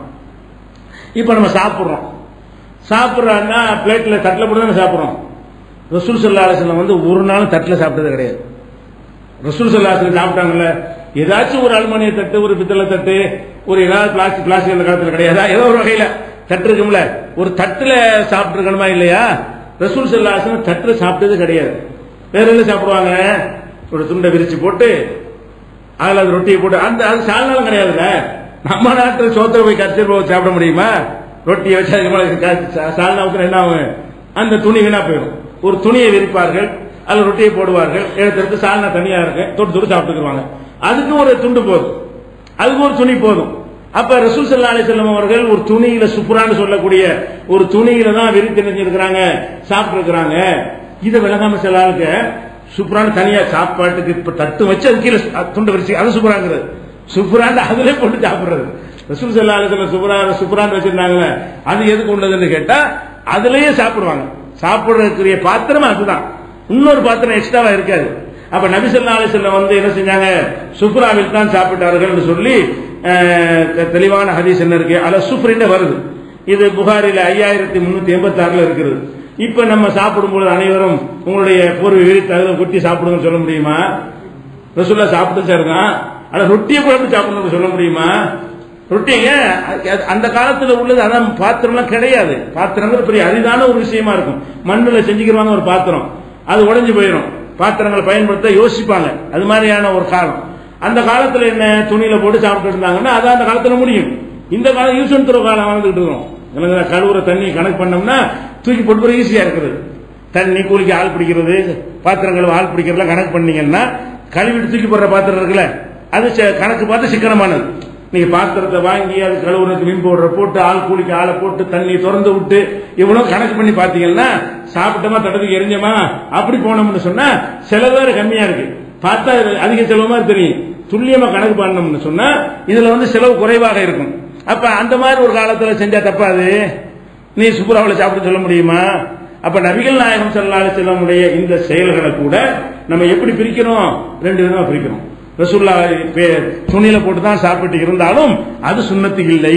இப்ப நம்ம சாப்பிடுறோம் சாப்பிடுறான்னா பிளேட்ல தட்டில் போட்டு தானே சாப்பிடுறோம் ரசூல் சல்லா அலிஸ்லாம் வந்து ஒரு நாளும் தட்டில் சாப்பிட்டது கிடையாது ரசூல் சல்லா அலிஸ்லாம் சாப்பிட்டாங்கல்ல ஏதாச்சும் ஒரு அலுமினிய தட்டு ஒரு பித்தளை தட்டு ஒரு ஏதாவது பிளாஸ்டிக் பிளாஸ்டிக் அந்த காலத்துல கிடையாதா ஏதோ ஒரு வகையில தட்டு இருக்கும்ல ஒரு தட்டுல சாப்பிட்டு இருக்கணுமா இல்லையா ரசூல் சல்லா அலிஸ்லாம் தட்டுல சாப்பிட்டது கிடையாது வேற என்ன சாப்பிடுவாங்க ஒரு துண்டை விரிச்சு போட்டு அதுல அது ரொட்டியை போட்டு அந்த அது சால்னாலும் கிடையாதுல்ல நம்ம நாட்டில் சோத்திர போய் கரைச்சி போய் சாப்பிட முடியுமா ரொட்டியை வச்சு அதுக்கு மேல க- சா- சால்னா ஊத்துனா என்ன ஆகும் அந்த துணி வீணா போயிடும் ஒரு துணியை விரிப்பார்கள் அதுல ரொட்டியை போடுவார்கள் எடுத்து எடுத்து சால்னா தனியா இருக்கு தொட்டு தொட்டு சாப்பிட்டுக்குவாங்க அதுக்கு ஒரு துண்டு போதும் அதுக்கு ஒரு துணி போதும் அப்ப ரசூல் ஸல்லல்லாஹு அலைஹி வஸல்லம் அவர்கள் ஒரு துணியில சுப்ரான்னு சொல்லக்கூடிய ஒரு துணியில தான் விரித்து நினைஞ்சிருக்கிறாங்க சாப்பிட்டு இருக்கிறாங்க இதை விளங்காம சில ஆளுக்கு சூப்பரான தனியா சாப்பாட்டுக்கு இப்ப தட்டு வச்சு அது கீழே சு- அது துண்டு விரிச்சு அது சூப்பராங்கிறது சூப்பரான அதுல போட்டு சாப்பிடுறது ரசூல் ஸல்லல்லாஹு அலைஹி வஸல்லம் சூப்பரா சூப்பரான் வச்சிருந்தாங்களே அது எதுக்கு உள்ளதுன்னு கேட்டா அதுலயே சாப்பிடுவாங்க சாப்பிடுறதுக்குரிய பாத்திரம் அதுதான் இன்னொரு பாத்திரம் எக்ஸ்ட்ராவா இருக்காது அப்ப நபி ஸல்லல்லாஹு அலைஹி வஸல்லம் வந்து என்ன செஞ்சாங்க சுப்ராவில் தான் சாப்பிட்டார்கள் சொல்லி அஹ், தெளிவான ஹதீஸ் என்ன இருக்கு அல சுப்ரின்னு வருது இது புகாரில ஐயாயிரத்தி முன்னூத்தி எண்பத்தி ஆறுல இருக்கிறது இப்ப நம்ம சாப்பிடும்போது அனைவரும் உங்களுடைய போர்வை விரித்து அதில் கொட்டி சாப்பிடுங்கன்னு சொல்ல முடியுமா ரசூல்லா சாப்பிட்டு சாருதான் ஆனா ரொட்டியை கூட எப்படி சாப்பிடணும்னு சொல்ல முடியுமா ரொட்டிங்க அது- அந்த காலத்துல உள்ளது அதான் பாத்திரம்லாம் கிடையாது பாத்திரங்கள் பெரிய அரிதான ஒரு விஷயமா இருக்கும் மண்ணுல செஞ்சுக்கிறவாங்க ஒரு பாத்திரம் அது உடைஞ்சு போயிடும் பாத்திரங்களை பயன்படுத்த யோசிப்பாங்க அது மாதிரியான ஒரு காலம் அந்த காலத்துல என்ன துணியில போட்டு சாப்பிட்டு இருந்தாங்கன்னா அது அந்த காலத்துல முடியும் இந்த காலம் யூஸ் அண்ட் த்ரோ காலம் வாழ்ந்துகிட்டு இருக்கோம் இல்லைங்களா? கழுவுற தண்ணி கணக்கு பண்ணோம்னா தூக்கி போட்டு ஈஸியா இருக்குது தண்ணி கூலிக்கு ஆள் பிடிக்கிறது பாத்திரம் கழுவ ஆள் பிடிக்கிறதுலாம் கணக்கு பண்ணீங்கன்னா கழுவிட்டு தூக்கி போடுற பாத்திரம் இருக்குல்ல அது ச- கணக்கு பார்த்து சிக்கனமானது நீங்க பாத்திரத்தை வாங்கி அது கழுவுறதுக்கு மீன் போடுற போட்டு ஆள் கூலிக்கு ஆளை போட்டு தண்ணி திறந்து விட்டு இவ்வளவு கணக்கு பண்ணி பாத்தீங்கன்னா சாப்பிட்டோமா தட்டத்துக்கு எரிஞ்சோமா அப்படி போனோம்னு சொன்னா செலவு வேற கம்மியா இருக்கு பார்த்தா இது அதிக செலவு மாதிரி தெரியும் துல்லியமா கணக்கு பண்ணோம்னு சொன்னா இதுல வந்து செலவு குறைவாக இருக்கும் அப்ப அந்த மாதிரி ஒரு காலத்துல செஞ்சா தப்பாது நீ சுப்புராவில் சாப்பிட்டு சொல்ல முடியுமா அப்ப நபிகள் நாயகம் ஸல்லல்லாஹு செல்லமுடைய இந்த செயல்களை கூட நம்ம எப்படி பிரிக்கிறோம் ரெண்டு விதமா பிரிக்கிறோம் ரசூல்லா பே- துணியில போட்டு தான் சாப்பிட்டு இருந்தாலும் அது சுண்ணத்து இல்லை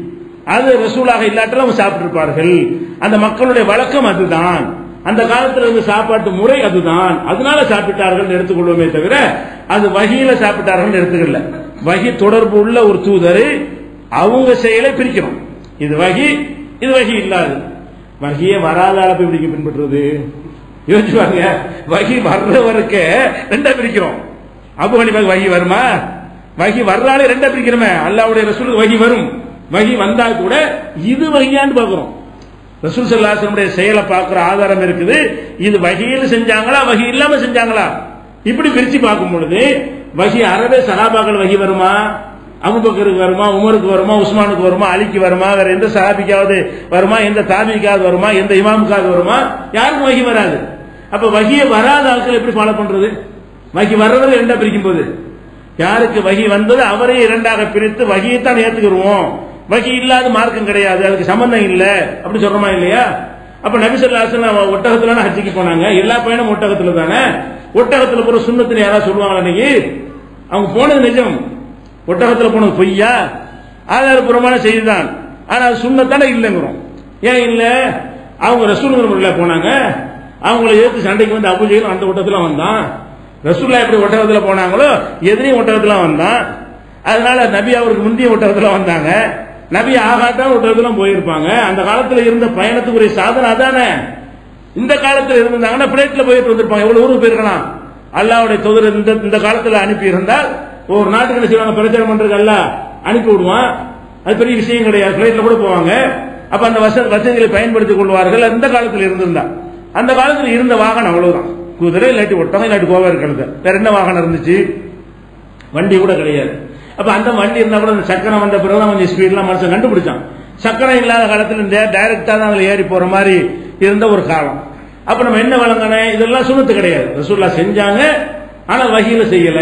அது ரசூலாக இல்லாட்டாலும் அவங்க சாப்பிட்டிருப்பார்கள் அந்த மக்களுடைய வழக்கம் அதுதான் அந்த காலத்துல இருந்த சாப்பாட்டு முறை அதுதான் அதனால சாப்பிட்டார்கள் எடுத்துக்கொள்வோமே தவிர அது வகியில சாப்பிட்டார்கள் எடுத்துக்கல வகி தொடர்பு உள்ள ஒரு தூதர் அவங்க செயலை பிரிக்கிறோம் இது வகி இது வகி இல்லாது வகியே வராத அளவு இப்படி பின்பற்றுறது யோசிச்சு பாருங்க வகி வர்றவருக்கு ரெண்டா பிரிக்கிறோம் அபு ஹனிஃபாக்கு வகி வருமா வகி வர்றாலே ரெண்டா பிரிக்கிறோமே அல்லாவுடைய ரசூலுக்கு வகி வரும் வகி வந்தா கூட இது வகியான்னு பார்க்கிறோம் ரசூல் சல்லாசனுடைய செயலை பார்க்கிற ஆதாரம் இருக்குது இது வகையில் செஞ்சாங்களா வகி இல்லாம செஞ்சாங்களா இப்படி பிரிச்சு பார்க்கும் பொழுது வகி அறவே சஹாபாக்கள் வகி வருமா அபுபக்கருக்கு வருமா உமருக்கு வருமா உஸ்மானுக்கு வருமா அலிக்கு வருமா வேற எந்த சஹாபிக்காவது வருமா எந்த தாபிக்காவது வருமா எந்த இமாமுக்காவது வருமா யாருக்கும் வகி வராது அப்ப வகியை வராத ஆட்கள் எப்படி ஃபாலோ பண்றது வகி வர்றவரை ரெண்டா பிரிக்கும் போது யாருக்கு வகி வந்தது அவரே இரண்டாக பிரித்து வகியைத்தான் ஏத்துக்கிடுவோம் வகி இல்லாத மார்க்கம் கிடையாது அதுக்கு சம்பந்தம் இல்ல அப்படி சொல்றோமா இல்லையா அப்ப நபிசல்லாசன் ஒட்டகத்துல ஹஜ்ஜிக்கு போனாங்க எல்லா பையனும் ஒட்டகத்துல தானே ஒட்டகத்துல போற சுண்ணத்துன்னு யாராவது சொல்லுவாங்களா இன்னைக்கு அவங்க போனது நிஜம் ஒட்டகத்துல போனது பொய்யா ஆதாரபூர்வமான செய்தி தான் ஆனா அது சுண்ணத்தானே இல்லைங்கிறோம் ஏன் இல்ல அவங்க ரசூலுங்கிற முறையில் போனாங்க அவங்கள ஏத்து சண்டைக்கு வந்து அபுஜெயிலும் அந்த ஒட்டத்துல வந்தான் ரசூல்லா எப்படி ஒட்டகத்துல போனாங்களோ எதிரியும் ஒட்டகத்துல வந்தான் அதனால நபி அவருக்கு முந்தைய ஒட்டகத்துல வந்தாங்க நபி ஆகாட்டம் ஒட்டகத்துல போயிருப்பாங்க அந்த காலத்துல இருந்த பயணத்துக்குரிய சாதனை அதானே இந்த காலத்துல இருந்தாங்கன்னா பிளேட்ல போயிட்டு வந்திருப்பாங்க எவ்வளவு ஊருக்கு போயிருக்கலாம் அல்லாவுடைய தூதர் இந்த இந்த காலத்துல அனுப்பி இருந்தால் ஒரு நாட்டுக்கு என்ன செய்வாங்க பிரச்சாரம் பண்றதுக்கு அல்ல அனுப்பி விடுவான் அது பெரிய விஷயம் கிடையாது பிளைட்ல கூட போவாங்க அப்ப அந்த வச வசதிகளை பயன்படுத்திக் கொள்வார்கள் அந்த காலத்தில் இருந்திருந்தா அந்த காலத்தில் இருந்த வாகனம் அவ்வளவுதான் குதிரை இல்லாட்டி ஒட்டகம் இல்லாட்டி கோவா இருக்கிறது வேற என்ன வாகனம் இருந்துச்சு வண்டி கூட கிடையாது அப்ப அந்த வண்டி இருந்தா கூட அந்த சக்கரம் வந்த பிறகு கொஞ்சம் ஸ்பீட்லாம் மனுஷன் கண்டுபிடிச்சான் சக்கரம் இல்லாத காலத்துல டைரக்டா தான் அதுல ஏறி போற மாதிரி இருந்த ஒரு காலம் அப்ப நம்ம என்ன வழங்கினேன் இதெல்லாம் சுண்ணத்து கிடையாது ரசூல்லா செஞ்சாங்க ஆனா வகையில செய்யல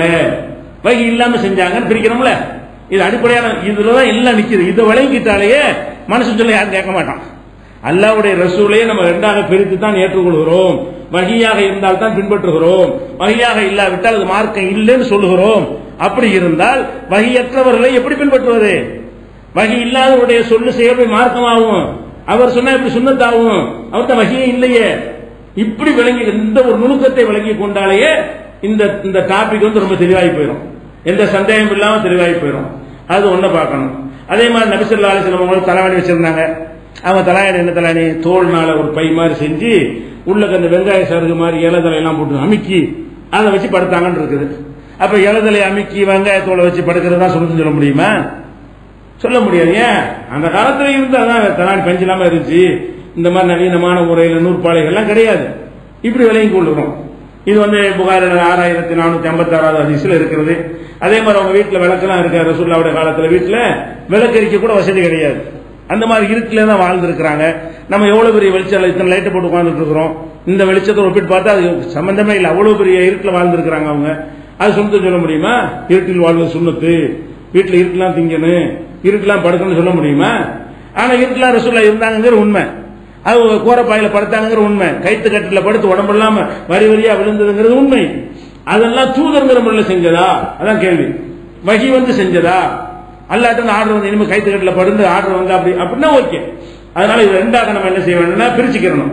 வகி இல்லாம செஞ்சாங்கன்னு பிரிக்கிறோம்ல இது அடிப்படையான இதுலதான் எல்லாம் நிக்குது இதை விளங்கிட்டாலேயே மனசு சொல்ல யாரும் கேட்க மாட்டான் அல்லாவுடைய ரசூலையே நம்ம ரெண்டாக பிரித்து தான் ஏற்றுக்கொள்கிறோம் வகியாக இருந்தால் தான் பின்பற்றுகிறோம் வகியாக இல்லாவிட்டால் அது மார்க்கம் இல்லைன்னு சொல்லுகிறோம் அப்படி இருந்தால் வகியற்றவர்களை எப்படி பின்பற்றுவது வகி இல்லாதவருடைய சொல்லு செயல்பை மார்க்கமாகும் அவர் சொன்னா இப்படி சுண்ணத்தாகும் அவர்கிட்ட வகியே இல்லையே இப்படி விளங்கி இந்த ஒரு நுணுக்கத்தை விளங்கி கொண்டாலேயே இந்த இந்த டாபிக் வந்து ரொம்ப தெளிவாகி போயிடும் எந்த சந்தேகம் இல்லாம தெளிவாகி போயிடும் அது ஒண்ணு பார்க்கணும் அதே மாதிரி நபிசல்லா அலிஸ்லாம் அவங்க தலைவாணி வச்சிருந்தாங்க அவங்க தலையாணி என்ன தலையாணி தோல்னால ஒரு பை மாதிரி செஞ்சு உள்ளக்கு அந்த வெங்காய சருகு மாதிரி இலதலை எல்லாம் போட்டு அமுக்கி அதை வச்சு படுத்தாங்கன்னு இருக்குது அப்ப இலதலை அமுக்கி வெங்காயத்தோலை வச்சு படுக்கிறது தான் சொல்லுன்னு சொல்ல முடியுமா சொல்ல முடியாது ஏன் அந்த காலத்துல இருந்து அதான் தலாணி பஞ்சு இல்லாம இருந்துச்சு இந்த மாதிரி நவீனமான முறையில் நூற்பாலைகள் எல்லாம் கிடையாது இப்படி விலையும் கொள்ளுகிறோம் இது வந்து புகார் ஆறாயிரத்தி நானூத்தி ஐம்பத்தி ஆறாவது அதிசயில் இருக்கிறது அதே மாதிரி அவங்க வீட்டில் விளக்கெல்லாம் இருக்க ரசூல்லாவுடைய காலத்துல வீட்டில் விளக்கரிக்க கூட வசதி கிடையாது அந்த மாதிரி இருட்டில தான் வாழ்ந்துருக்கிறாங்க நம்ம எவ்வளவு பெரிய வெளிச்சம் இத்தனை லைட்டை போட்டு உட்கார்ந்துட்டு இருக்கிறோம் இந்த வெளிச்சத்தை ஒப்பிட்டு பார்த்தா அது சம்பந்தமே இல்லை அவ்வளவு பெரிய இருட்டில் வாழ்ந்துருக்கிறாங்க அவங்க அது சுண்ணத்து சொல்ல முடியுமா இருட்டில் வாழ்வது சுண்ணத்து வீட்டில் இருட்டெல்லாம் திங்கணும் இருட்டெல்லாம் படுக்கணும்னு சொல்ல முடியுமா ஆனா இருட்டெல்லாம் ரசூல்லா இருந்தாங்கிற உண்மை அது கோரப்பாயில படுத்தாங்கிற உண்மை கைத்து கட்டில படுத்து உடம்பெல்லாம் வரி வரியா விழுந்ததுங்கிறது உண்மை அதெல்லாம் தூதருங்கிற முறையில் செஞ்சதா அதான் கேள்வி வகி வந்து செஞ்சதா அல்லாட்ட ஆர்டர் வந்து இனிமே கைத்து கட்டில படுந்து ஆர்டர் வந்து அப்படி அப்படின்னா ஓகே அதனால இது ரெண்டாக நம்ம என்ன செய்ய வேண்டும்னா பிரிச்சுக்கிறணும்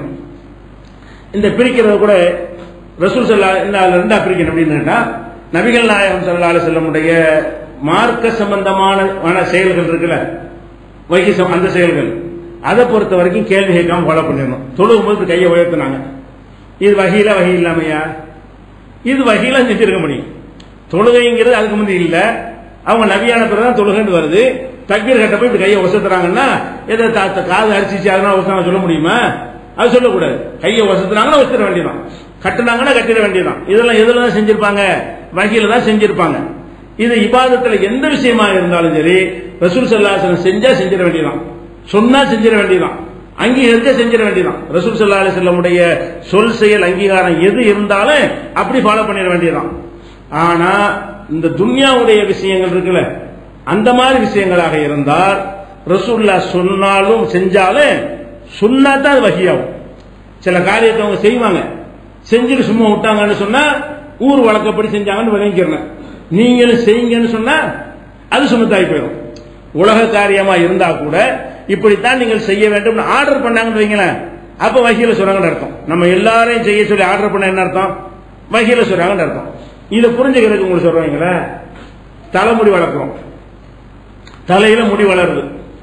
இந்த பிரிக்கிறது கூட ரசூல் சல்லா என்ன அதுல ரெண்டா பிரிக்கணும் அப்படின்னு கேட்டா நபிகள் நாயகம் சல்லா செல்லமுடைய மார்க்க சம்பந்தமான ஆன செயல்கள் இருக்குல்ல வகி சம்- அந்த செயல்கள் அதை பொறுத்த வரைக்கும் கேள்வி கேட்காம ஃபாலோ பண்ணிடணும் தொழுகும் போது கையை உயர்த்தினாங்க இது வகையில வகை இல்லாமையா இது வகையில செஞ்சிருக்க முடியும் தொழுகைங்கிறது அதுக்கு முந்தி இல்ல அவங்க நபியான பிறகுதான் தொழுகைன்னு வருது தக்பீர் கட்ட போய் இப்படி கையை ஒசத்துறாங்கன்னா எதை தா- தா- காது அரிசிச்சு அதனால ஒசத்தாங்க சொல்ல முடியுமா அது சொல்லக்கூடாது கையை ஒசத்துனாங்கன்னா ஒசத்திட வேண்டியதான் கட்டுனாங்கன்னா கட்டிட வேண்டியதான் இதெல்லாம் எதுல தான் செஞ்சிருப்பாங்க வகையில தான் செஞ்சிருப்பாங்க இது இபாதத்துல எந்த விஷயமா இருந்தாலும் சரி ரசூல் சல்லாஹன் செஞ்சா செஞ்சிட வேண்டியதான் சொன்னா செஞ்சிட வேண்டியதான் அங்கீகரிச்சா செஞ்சிட வேண்டியதான் ரசூல் சல்லா அலிஸ்லமுடைய சொல் செயல் அங்கீகாரம் எது இருந்தாலும் அப்படி ஃபாலோ பண்ணிட வேண்டியதான் ஆனா இந்த துன்யாவுடைய விஷயங்கள் இருக்குல்ல அந்த மாதிரி விஷயங்களாக இருந்தால் ரசூல்லா சொன்னாலும் செஞ்சாலும் சொன்னா தான் அது வகியாகும் சில காரியத்தை அவங்க செய்வாங்க செஞ்சுட்டு சும்மா விட்டாங்கன்னு சொன்னா ஊர் வழக்கப்படி செஞ்சாங்கன்னு விளங்கிக்கிறேன் நீங்களும் செய்யுங்கன்னு சொன்னா அது சுமத்தாய் போயிடும் உலக காரியமா இருந்தா கூட இப்படித்தான் நீங்கள் செய்ய வேண்டும் ஆர்டர் பண்ணாங்கன்னு வைங்களேன் அப்ப வகையில சொல்றாங்கன்னு அர்த்தம் நம்ம எல்லாரையும் செய்ய சொல்லி ஆர்டர் பண்ண என்ன அர்த்தம் வகையில சொல்றாங்கன்னு அர்த்தம் இதை புரிஞ்சுக்கிறதுக்கு உங்களுக்கு சொல்றீங்களே தலைமுடி வளர்க்குறோம் தலையில முடி வளருது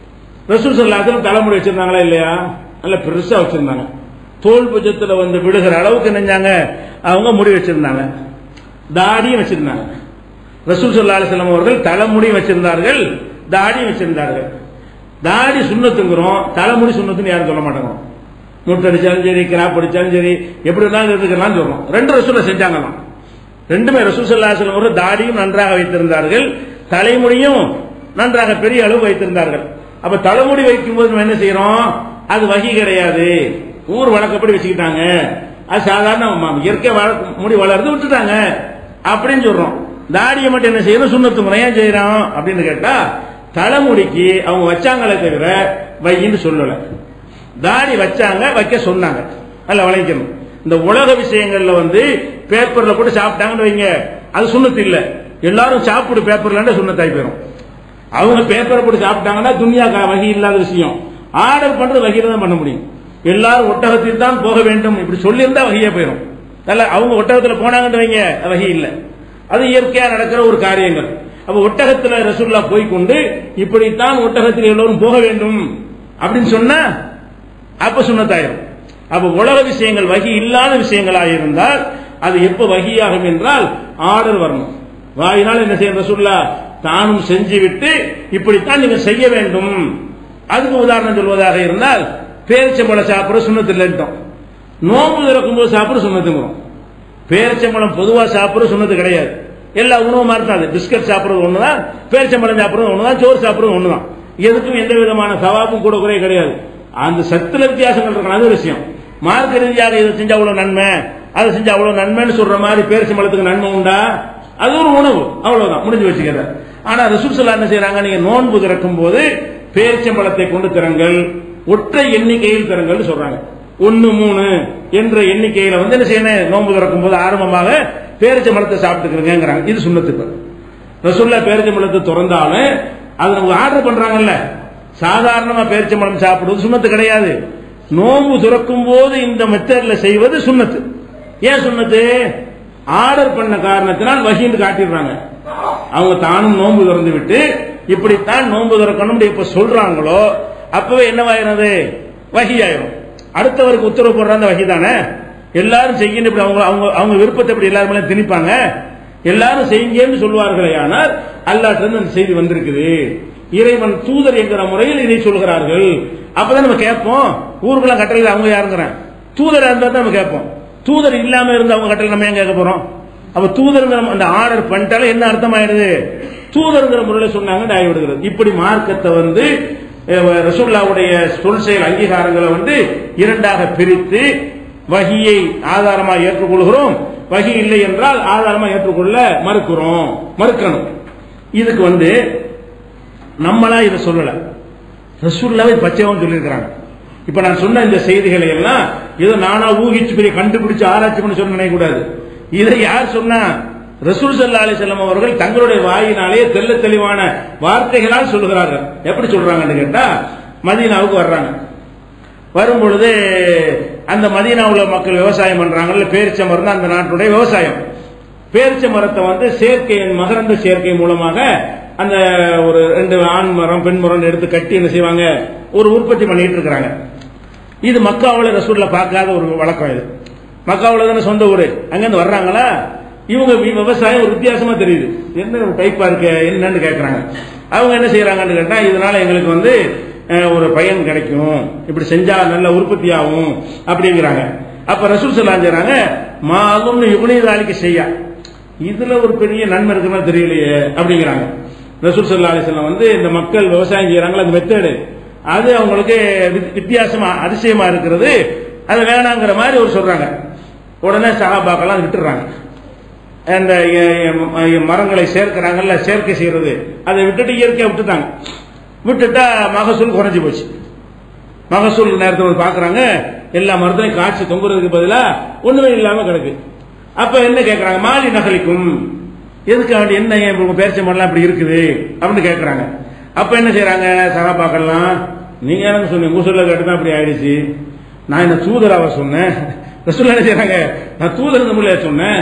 ரசூல் சல்லாத்திலும் தலைமுடி வச்சிருந்தாங்களா இல்லையா நல்ல பெருசா வச்சிருந்தாங்க தோல் புஜத்துல வந்து விழுகிற அளவுக்கு நினைஞ்சாங்க அவங்க முடி வச்சிருந்தாங்க தாடியும் வச்சிருந்தாங்க ரசூல் சல்லா அலிஸ்லாம் அவர்கள் தலைமுடி வச்சிருந்தார்கள் தாடியும் வச்சிருந்தார்கள் தாடி சுண்ணத்துங்கிறோம் தலைமுடி சுண்ணத்துன்னு யாரும் சொல்ல மாட்டாங்க முட்டடிச்சாலும் சரி கிராப் அடிச்சாலும் சரி எப்படி வேணாலும் இருந்துக்கலாம் சொல்றோம் ரெண்டு ரசூல செஞ்சாங்களாம் ரெண்டுமே ரசூல் சல்லா அலிஸ்லாம் அவர்கள் தாடியும் நன்றாக வைத்திருந்தார்கள் தலைமுடியும் நன்றாக பெரிய அளவு வைத்திருந்தார்கள் அப்ப தலைமுடி வைக்கும்போது நம்ம என்ன செய்யறோம் அது வகி கிடையாது ஊர் வழக்கப்படி வச்சுக்கிட்டாங்க அது சாதாரண ம- இயற்கை வழக்கு முடி வளர்ந்து விட்டுட்டாங்க அப்படின்னு சொல்றோம் தாடியை மட்டும் என்ன செய்யணும் சுண்ணத்து முறையா செய்யறோம் அப்படின்னு கேட்டா தலைமுடிக்கு அவங்க வச்சாங்களே தவிர வையின்னு சொல்லல தாடி வச்சாங்க வைக்க சொன்னாங்க அல்ல வளைக்கணும் இந்த உலக விஷயங்கள்ல வந்து பேப்பர்ல போட்டு சாப்பிட்டாங்கன்னு வைங்க அது சுண்ணத்து இல்ல எல்லாரும் சாப்பிடு பேப்பர்ல சுண்ணத்தாய் போயிடும் அவங்க பேப்பரை போட்டு சாப்பிட்டாங்கன்னா துன்யா கா- வகை இல்லாத விஷயம் ஆர்டர் பண்றது வகையில தான் பண்ண முடியும் எல்லாரும் ஒட்டகத்தில் தான் போக வேண்டும் இப்படி சொல்லியிருந்தா வகையா போயிடும் நல்ல அவங்க ஒட்டகத்துல போனாங்கன்னு வைங்க அது வகை இல்ல அது இயற்கையா நடக்கிற ஒரு காரியங்கள் அப்ப ஒட்டகத்துல ரசூல்லா போய் கொண்டு இப்படித்தான் ஒட்டகத்தில் எல்லோரும் போக வேண்டும் அப்படின்னு சொன்னா அப்ப சுண்ணத்தாயிரும் அப்ப உலக விஷயங்கள் வகி இல்லாத விஷயங்களாக இருந்தால் அது எப்ப வகியாகும் என்றால் ஆர்டர் வரணும் வாயினால் என்ன செய்ய ரசூல்லா தானும் செஞ்சு விட்டு இப்படித்தான் நீங்க செய்ய வேண்டும் அதுக்கு உதாரணம் சொல்வதாக இருந்தால் பேரிச்சம்பழம் சாப்பிட சுண்ணத்து இல்லைன்ட்டோம் நோம்பு திறக்கும் போது சாப்பிட சுண்ணத்துங்கிறோம் பேரிச்சம்பழம் பொதுவா சாப்பிடுறது சுண்ணத்து கிடையாது எல்லா உணவு மாதிரி தான் அது பிஸ்கட் சாப்பிடுறது ஒண்ணுதான் பேரிச்சம்பழம் சாப்பிடுறது ஒண்ணுதான் சோறு சாப்பிடுறது ஒண்ணுதான் எதுக்கும் எந்த விதமான சவாபும் கூட குறைய கிடையாது அந்த சத்துல வித்தியாசங்கள் இருக்கணும் அது ஒரு விஷயம் மார்க்க ரீதியாக இதை செஞ்சா அவ்வளவு நன்மை அதை செஞ்சா அவ்வளவு நன்மைன்னு சொல்ற மாதிரி பேரிச்சம்பழத்துக்கு நன்மை உண்டா அது ஒரு உணவு அவ்வளவுதான் முடிஞ்சு வச்சுக்கிறேன் ஆனா ரசூல் என்ன செய்யறாங்க நீங்க நோன்பு திறக்கும் போது பேரிச்சம்பழத்தை கொண்டு திறங்கள் ஒற்றை எண்ணிக்கையில் திறங்கள் சொல்றாங்க ஒன்னு மூணு என்ற எண்ணிக்கையில வந்து என்ன செய்யணும் நோன்பு திறக்கும் போது ஆரம்பமாக பேரிச்சம்பழத்தை சாப்பிட்டுக்கிறேங்கிறாங்க இது சுண்ணத்துக்கு ரசூல்லா பேரிச்சம்பழத்தை திறந்தாலும் அது நமக்கு ஆர்டர் பண்றாங்கல்ல சாதாரணமா பேரிச்சம்பழம் சாப்பிடுவது சுண்ணத்து கிடையாது நோன்பு துறக்கும் போது இந்த மெத்தட்ல செய்வது சுண்ணத்து ஏன் சுண்ணத்து ஆர்டர் பண்ண காரணத்தினால் வகின்னு காட்டிடுறாங்க அவங்க தானும் நோன்பு திறந்து விட்டு இப்படித்தான் நோன்பு திறக்கணும் எப்ப சொல்றாங்களோ அப்பவே என்னவாயிருது வகி ஆயிரும் அடுத்தவருக்கு உத்தரவு போடுற அந்த வகி தானே எல்லாரும் செய்யணும் இப்படி அவங்க அவங்க அவங்க விருப்பத்தை இப்படி எல்லாரும் மேல திணிப்பாங்க எல்லாரும் செய்யுங்கன்னு சொல்வார்களே ஆனால் அல்லாட்ட அந்த செய்தி வந்திருக்குது இறைவன் தூதர் என்கிற முறையில் இதை சொல்கிறார்கள் அப்பதான் நம்ம கேட்போம் ஊருக்குள்ள கட்டளையில் அவங்க யாருங்கிறேன் தூதர் இருந்தா தான் நம்ம கேட்போம் தூதர் இல்லாம இருந்த அவங்க கட்டளை நம்ம ஏன் கேட்க போறோம் அப்ப தூதருங்கிற அந்த ஆர்டர் பண்ணிட்டாலே என்ன அர்த்தம் ஆயிடுது தூதருங்கிற முறையில் சொன்னாங்க ஆகிவிடுகிறது இப்படி மார்க்கத்தை வந்து அஹ், ரசூல்லாவுடைய சொல் செயல் அங்கீகாரங்களை வந்து இரண்டாக பிரித்து வகியை ஆதாரமாக ஏற்றுக்கொள்கிறோம் வகி இல்லை என்றால் ஆதாரமா ஏற்றுக்கொள்ள மறுக்கிறோம் மறுக்கணும் இதுக்கு வந்து நம்மளா இதை சொல்லல ரசூல்லாவே பச்சையாவும் சொல்லியிருக்கிறாங்க இப்ப நான் சொன்ன இந்த செய்திகளை எல்லாம் ஏதோ நானா ஊகிச்சு பெரிய கண்டுபிடிச்சு ஆராய்ச்சி பண்ணி சொல்ல நினைக்கக்கூடாது இதை யார் சொன்னா ரசூல் சல்லா அலிசல்லம் அவர்கள் தங்களுடைய வாயினாலே தெள்ள தெளிவான வார்த்தைகளால் சொல்லுகிறார்கள் எப்படி சொல்றாங்கன்னு கேட்டா மதீனாவுக்கு வர்றாங்க வரும்பொழுது அந்த மதீனாவுல மக்கள் விவசாயம் பண்றாங்கல்ல பேரிச்ச மரம் தான் அந்த நாட்டுடைய விவசாயம் பேரிச்ச மரத்தை வந்து சேர்க்கை மகரந்த சேர்க்கை மூலமாக அந்த ஒரு ரெண்டு ஆண் மரம் பெண் மரம் எடுத்து கட்டி என்ன செய்வாங்க ஒரு உற்பத்தி பண்ணிட்டு இருக்கிறாங்க இது மக்காவுல ரசூல்ல பார்க்காத ஒரு வழக்கம் இது மக்காவுல தானே சொந்த ஊரு அங்கிருந்து வர்றாங்களா இவங்க வி- விவசாயம் ஒரு வித்தியாசமா தெரியுது என்ன டைப்பா இருக்க என்னன்னு கேட்கறாங்க அவங்க என்ன செய்யறாங்கன்னு கேட்டா இதனால எங்களுக்கு வந்து அஹ், ஒரு பயன் கிடைக்கும் இப்படி செஞ்சா நல்ல உற்பத்தி ஆகும் அப்படிங்கிறாங்க அப்ப ரசூல் சொல்லலாம் செய்றாங்க மாலும் இவனி நாளைக்கு செய்யா இதுல ஒரு பெரிய நன்மை இருக்குன்னு தெரியலையே அப்படிங்கிறாங்க ரசூல் சல்லா அலிஸ்லாம் வந்து இந்த மக்கள் விவசாயம் செய்யறாங்களா அந்த மெத்தடு அது அவங்களுக்கு வி- வித்தியாசமா அதிசயமா இருக்கிறது அது வேணாங்கிற மாதிரி ஒரு சொல்றாங்க உடனே சகாபாக்கெல்லாம் அதை விட்டுறாங்க அந்த எ- எ- எ- மரங்களை சேர்க்கிறாங்கல்ல சேர்க்கை செய்யறது அதை விட்டுட்டு இயற்கையா விட்டுட்டாங்க விட்டுட்டா மகசூல் குறைஞ்சு போச்சு மகசூல் நேரத்தில் வந்து பார்க்கறாங்க எல்லா மரத்தையும் காய்ச்சி தொங்குறதுக்கு பதிலா ஒண்ணுமே இல்லாம கிடக்கு அப்ப என்ன கேட்கறாங்க மாலி நகலிக்கும் எதுக்காண்டி என்ன ஏன் உங்க பேரிச்ச மரம்லாம் இப்படி இருக்குது அப்படின்னு கேட்கறாங்க அப்ப என்ன செய்யறாங்க சகாபாக்கெல்லாம் நீங்க எனக்கு சொன்னீங்க உங்க சொல்ல கேட்டு தான் அப்படி ஆயிடுச்சு நான் என்ன தூதராவ சொன்னேன் ரசூல்லா என்ன செய்யறாங்க நான் தூதர் தமிழ்ல சொன்னேன்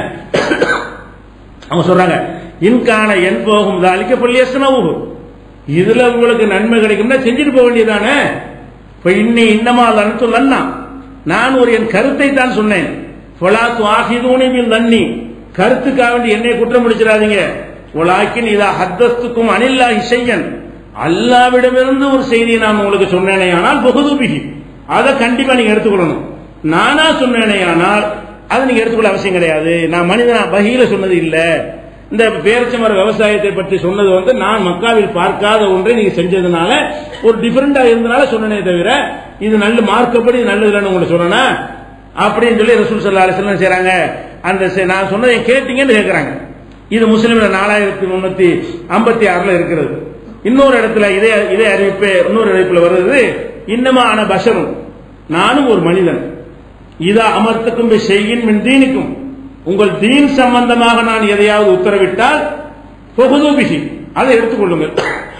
அவங்க சொல்றாங்க இன்கான என் போகும் தாலிக்க பள்ளியசனவு இதுல உங்களுக்கு நன்மை கிடைக்கும்னா செஞ்சுட்டு போக வேண்டியதானே இப்ப இன்னி இன்னமா லனத்து லன்னா நான் ஒரு என் கருத்தை தான் சொன்னேன் ஃபலாத்து ஆஹிதூனிபில் லன்னி கருத்துக்காக வேண்டி என்னை குற்றம் முடிச்சிடாதீங்க உலாக்கின் இதா ஹத்தஸ்துக்கும் அனில்லா இசையன் அல்லாவிடமிருந்து ஒரு செய்தியை நான் உங்களுக்கு சொன்னேனே ஆனால் பகுதூபிகி அதை கண்டிப்பா நீங்க எடுத்துக்கொள்ளணும் நானா சொன்னேனே ஆனால் அதை நீங்க எடுத்துக்கொள்ள அவசியம் கிடையாது நான் மனிதனா பகியில சொன்னது இல்ல இந்த பேரச்சமர விவசாயத்தை பற்றி சொன்னது வந்து நான் மக்காவில் பார்க்காத ஒன்றை நீங்க செஞ்சதுனால ஒரு டிஃபரெண்டா இருந்தனால சொன்னனே தவிர இது நல்ல மார்க்கப்படி இது நல்லது இல்லைன்னு உங்களுக்கு சொன்னா அப்படின்னு சொல்லி ரசூல் சல்லா அலிஸ்லாம் செய்றாங்க அந்த செ- நான் சொன்னதை கேட்டீங்கன்னு கேட்கறாங்க இது முஸ்லிம்ல நாலாயிரத்தி முன்னூத்தி ஐம்பத்தி ஆறுல இருக்கிறது இன்னொரு இடத்துல இதே இதே அறிவிப்பு இன்னொரு அறிவிப்புல வருது இன்னமான பஷரும் நானும் ஒரு மனிதன் இதா அமர்த்துக்கும் செய்யின் மின் தீனுக்கும் உங்கள் தீன் சம்பந்தமாக நான் எதையாவது உத்தரவிட்டால் பொகுதூபிகி அதை எடுத்துக்கொள்ளுங்கள்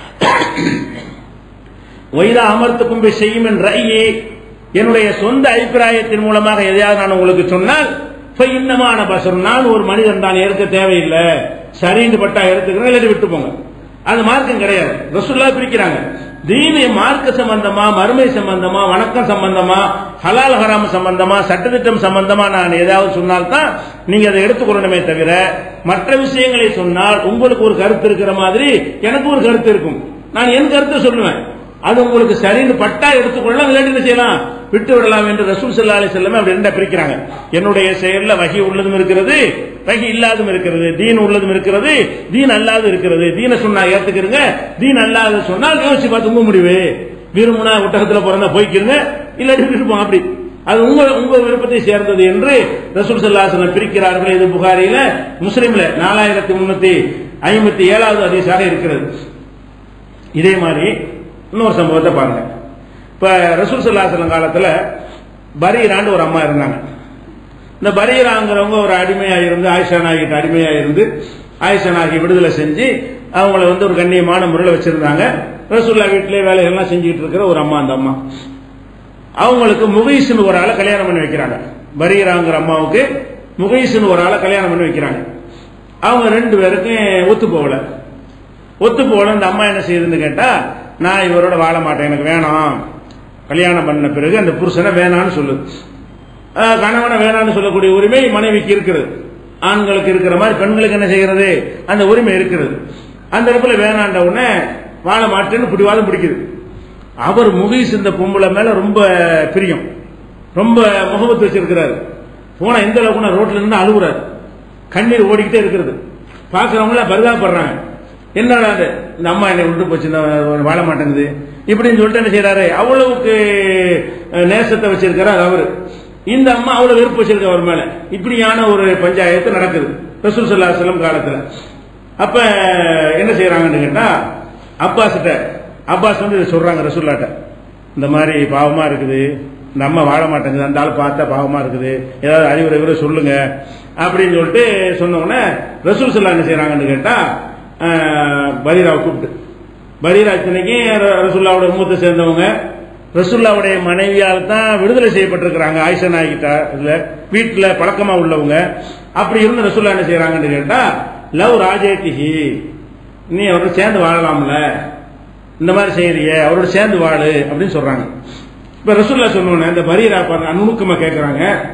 வைதா அமர்த்துக்கும் செய்யும் என் ரய்யே என்னுடைய சொந்த அபிப்பிராயத்தின் மூலமாக எதையாவது நான் உங்களுக்கு சொன்னால் இப்ப இன்னமான பசம் நான் ஒரு மனிதன் தான் ஏற்க தேவையில்லை சரின்னு பட்டா எடுத்துக்கிறேன் இல்லாட்டி விட்டு போங்க அது மார்க்கம் கிடையாது ரசுல்லா பிரிக்கிறாங்க தீனி மார்க்க சம்பந்தமா மறுமை சம்பந்தமா வணக்கம் சம்பந்தமா ஹலால் ஹராம் சம்பந்தமா சட்டத்திட்டம் சம்பந்தமா நான் ஏதாவது சொன்னால்தான் நீங்க அதை எடுத்துக்கொள்ளணுமே தவிர மற்ற விஷயங்களை சொன்னால் உங்களுக்கு ஒரு கருத்து இருக்கிற மாதிரி எனக்கு ஒரு கருத்து இருக்கும் நான் என் கருத்தை சொல்லுவேன் அது உங்களுக்கு சரின்னு பட்டா எடுத்துக்கொள்ளலாம் இல்லாட்டி என்ன செய்யலாம் விட்டு விடலாம் என்று ரசூல் சல்லா அலி செல்லமே அப்படி ரெண்டா பிரிக்கிறாங்க என்னுடைய செயல்ல வகி உள்ளதும் இருக்கிறது வகி இல்லாதும் இருக்கிறது தீன் உள்ளதும் இருக்கிறது தீன் அல்லாது இருக்கிறது தீனை சொன்னா ஏத்துக்கிறங்க தீன் அல்லாத சொன்னால் யோசிச்சு பார்த்து உங்க முடிவு விரும்புனா ஒட்டகத்துல பிறந்தா போய்க்கிறங்க இல்லாட்டி விருப்பம் அப்படி அது உங்க உங்க விருப்பத்தை சேர்ந்தது என்று ரசூல் சல்லாசலம் பிரிக்கிறார்கள் இது புகாரில முஸ்லிம்ல நாலாயிரத்தி முன்னூத்தி ஐம்பத்தி ஏழாவது அதிசாக இருக்கிறது இதே மாதிரி இன்னொரு சம்பவத்தை பாருங்க இப்ப ரசூல் சல்லாசலம் காலத்துல பரீரான்னு ஒரு அம்மா இருந்தாங்க இந்த பரீராங்கிறவங்க ஒரு அடிமையா இருந்து ஆயிஷா நாகிட்ட அடிமையா இருந்து ஆயிஷா நாகி விடுதலை செஞ்சு அவங்கள வந்து ஒரு கண்ணியமான முறையில் வச்சிருந்தாங்க ரசூல்லா வீட்டிலே வேலைகள்லாம் செஞ்சுட்டு இருக்கிற ஒரு அம்மா அந்த அம்மா அவங்களுக்கு முகைசுன்னு ஒரு ஆளை கல்யாணம் பண்ணி வைக்கிறாங்க பரீராங்கிற அம்மாவுக்கு முகைசுன்னு ஒரு ஆளை கல்யாணம் பண்ணி வைக்கிறாங்க அவங்க ரெண்டு பேருக்கும் ஒத்து போகல ஒத்து போகல இந்த அம்மா என்ன செய்யுதுன்னு கேட்டா நான் இவரோட வாழ மாட்டேன் எனக்கு வேணாம் கல்யாணம் பண்ண பிறகு அந்த புருஷனை வேணான்னு சொல்லுது ஆஹ் கணவனை வேணான்னு சொல்லக்கூடிய உரிமை மனைவிக்கு இருக்கிறது ஆண்களுக்கு இருக்கிற மாதிரி பெண்களுக்கு என்ன செய்கிறது அந்த உரிமை இருக்கிறது அந்த இடத்துல வேணாண்ட உடனே வாழ மாட்டேன்னு பிடிவாதம் பிடிக்குது அவர் முகிஸ் இந்த பொம்பளை மேல ரொம்ப பிரியம் ரொம்ப முகமத்து வச்சிருக்கிறாரு போனா எந்த அளவுக்கு ரோட்ல இருந்து அழுகுறாரு கண்ணீர் ஓடிக்கிட்டே இருக்கிறது பாக்குறவங்கள பரிதாபப்படுறாங்க என்னடா இது? இந்த அம்மா என்னை விட்டு போச்சு இந்த வாழ மாட்டேங்குது இப்படின்னு சொல்லிட்டு என்ன செய்யறாரு அவ்வளவுக்கு அஹ், நேசத்தை வச்சிருக்கிறார் அவரு இந்த அம்மா அவ்வளவு வெறுப்பு வச்சிருக்க அவர் மேல இப்படியான ஒரு பஞ்சாயத்து நடக்குது ரசூல் சல்லா செல்லம் காலத்துல அப்ப என்ன செய்யறாங்கன்னு கேட்டா அப்பாஸ்கிட்ட அப்பாஸ் வந்து இதை சொல்றாங்க ரசூல்லாட்ட இந்த மாதிரி பாவமா இருக்குது இந்த அம்மா வாழ மாட்டேங்குது அந்த ஆள் பார்த்தா பாவமா இருக்குது ஏதாவது அறிவுரை இவரை சொல்லுங்க அப்படின்னு சொல்லிட்டு சொன்ன உடனே ரசூல் சல்லா என்ன செய்யறாங்கன்னு கேட்டா ஆஹ், பரீராவை கூப்பிட்டு பரீரா இத்தனைக்கு ர- ரசூல்லாவோட மூத்த சேர்ந்தவங்க ரசூல்லாவுடைய மனைவியால் தான் விடுதலை செய்யப்பட்டிருக்கிறாங்க ஆயிஷா நாய்கிட்ட இதுல வீட்டுல பழக்கமா உள்ளவங்க அப்படி இருந்து ரசூல்லா என்ன செய்யறாங்கன்னு கேட்டா லவ் ராஜேட்டிஹி நீ அவரோட சேர்ந்து வாழலாம்ல இந்த மாதிரி செய்யறியே அவரோட சேர்ந்து வாழு அப்படின்னு சொல்றாங்க இப்ப ரசூல்லா சொன்னோன்னே இந்த பரீரா பாருங்க நுணுக்கமா கேட்கறாங்க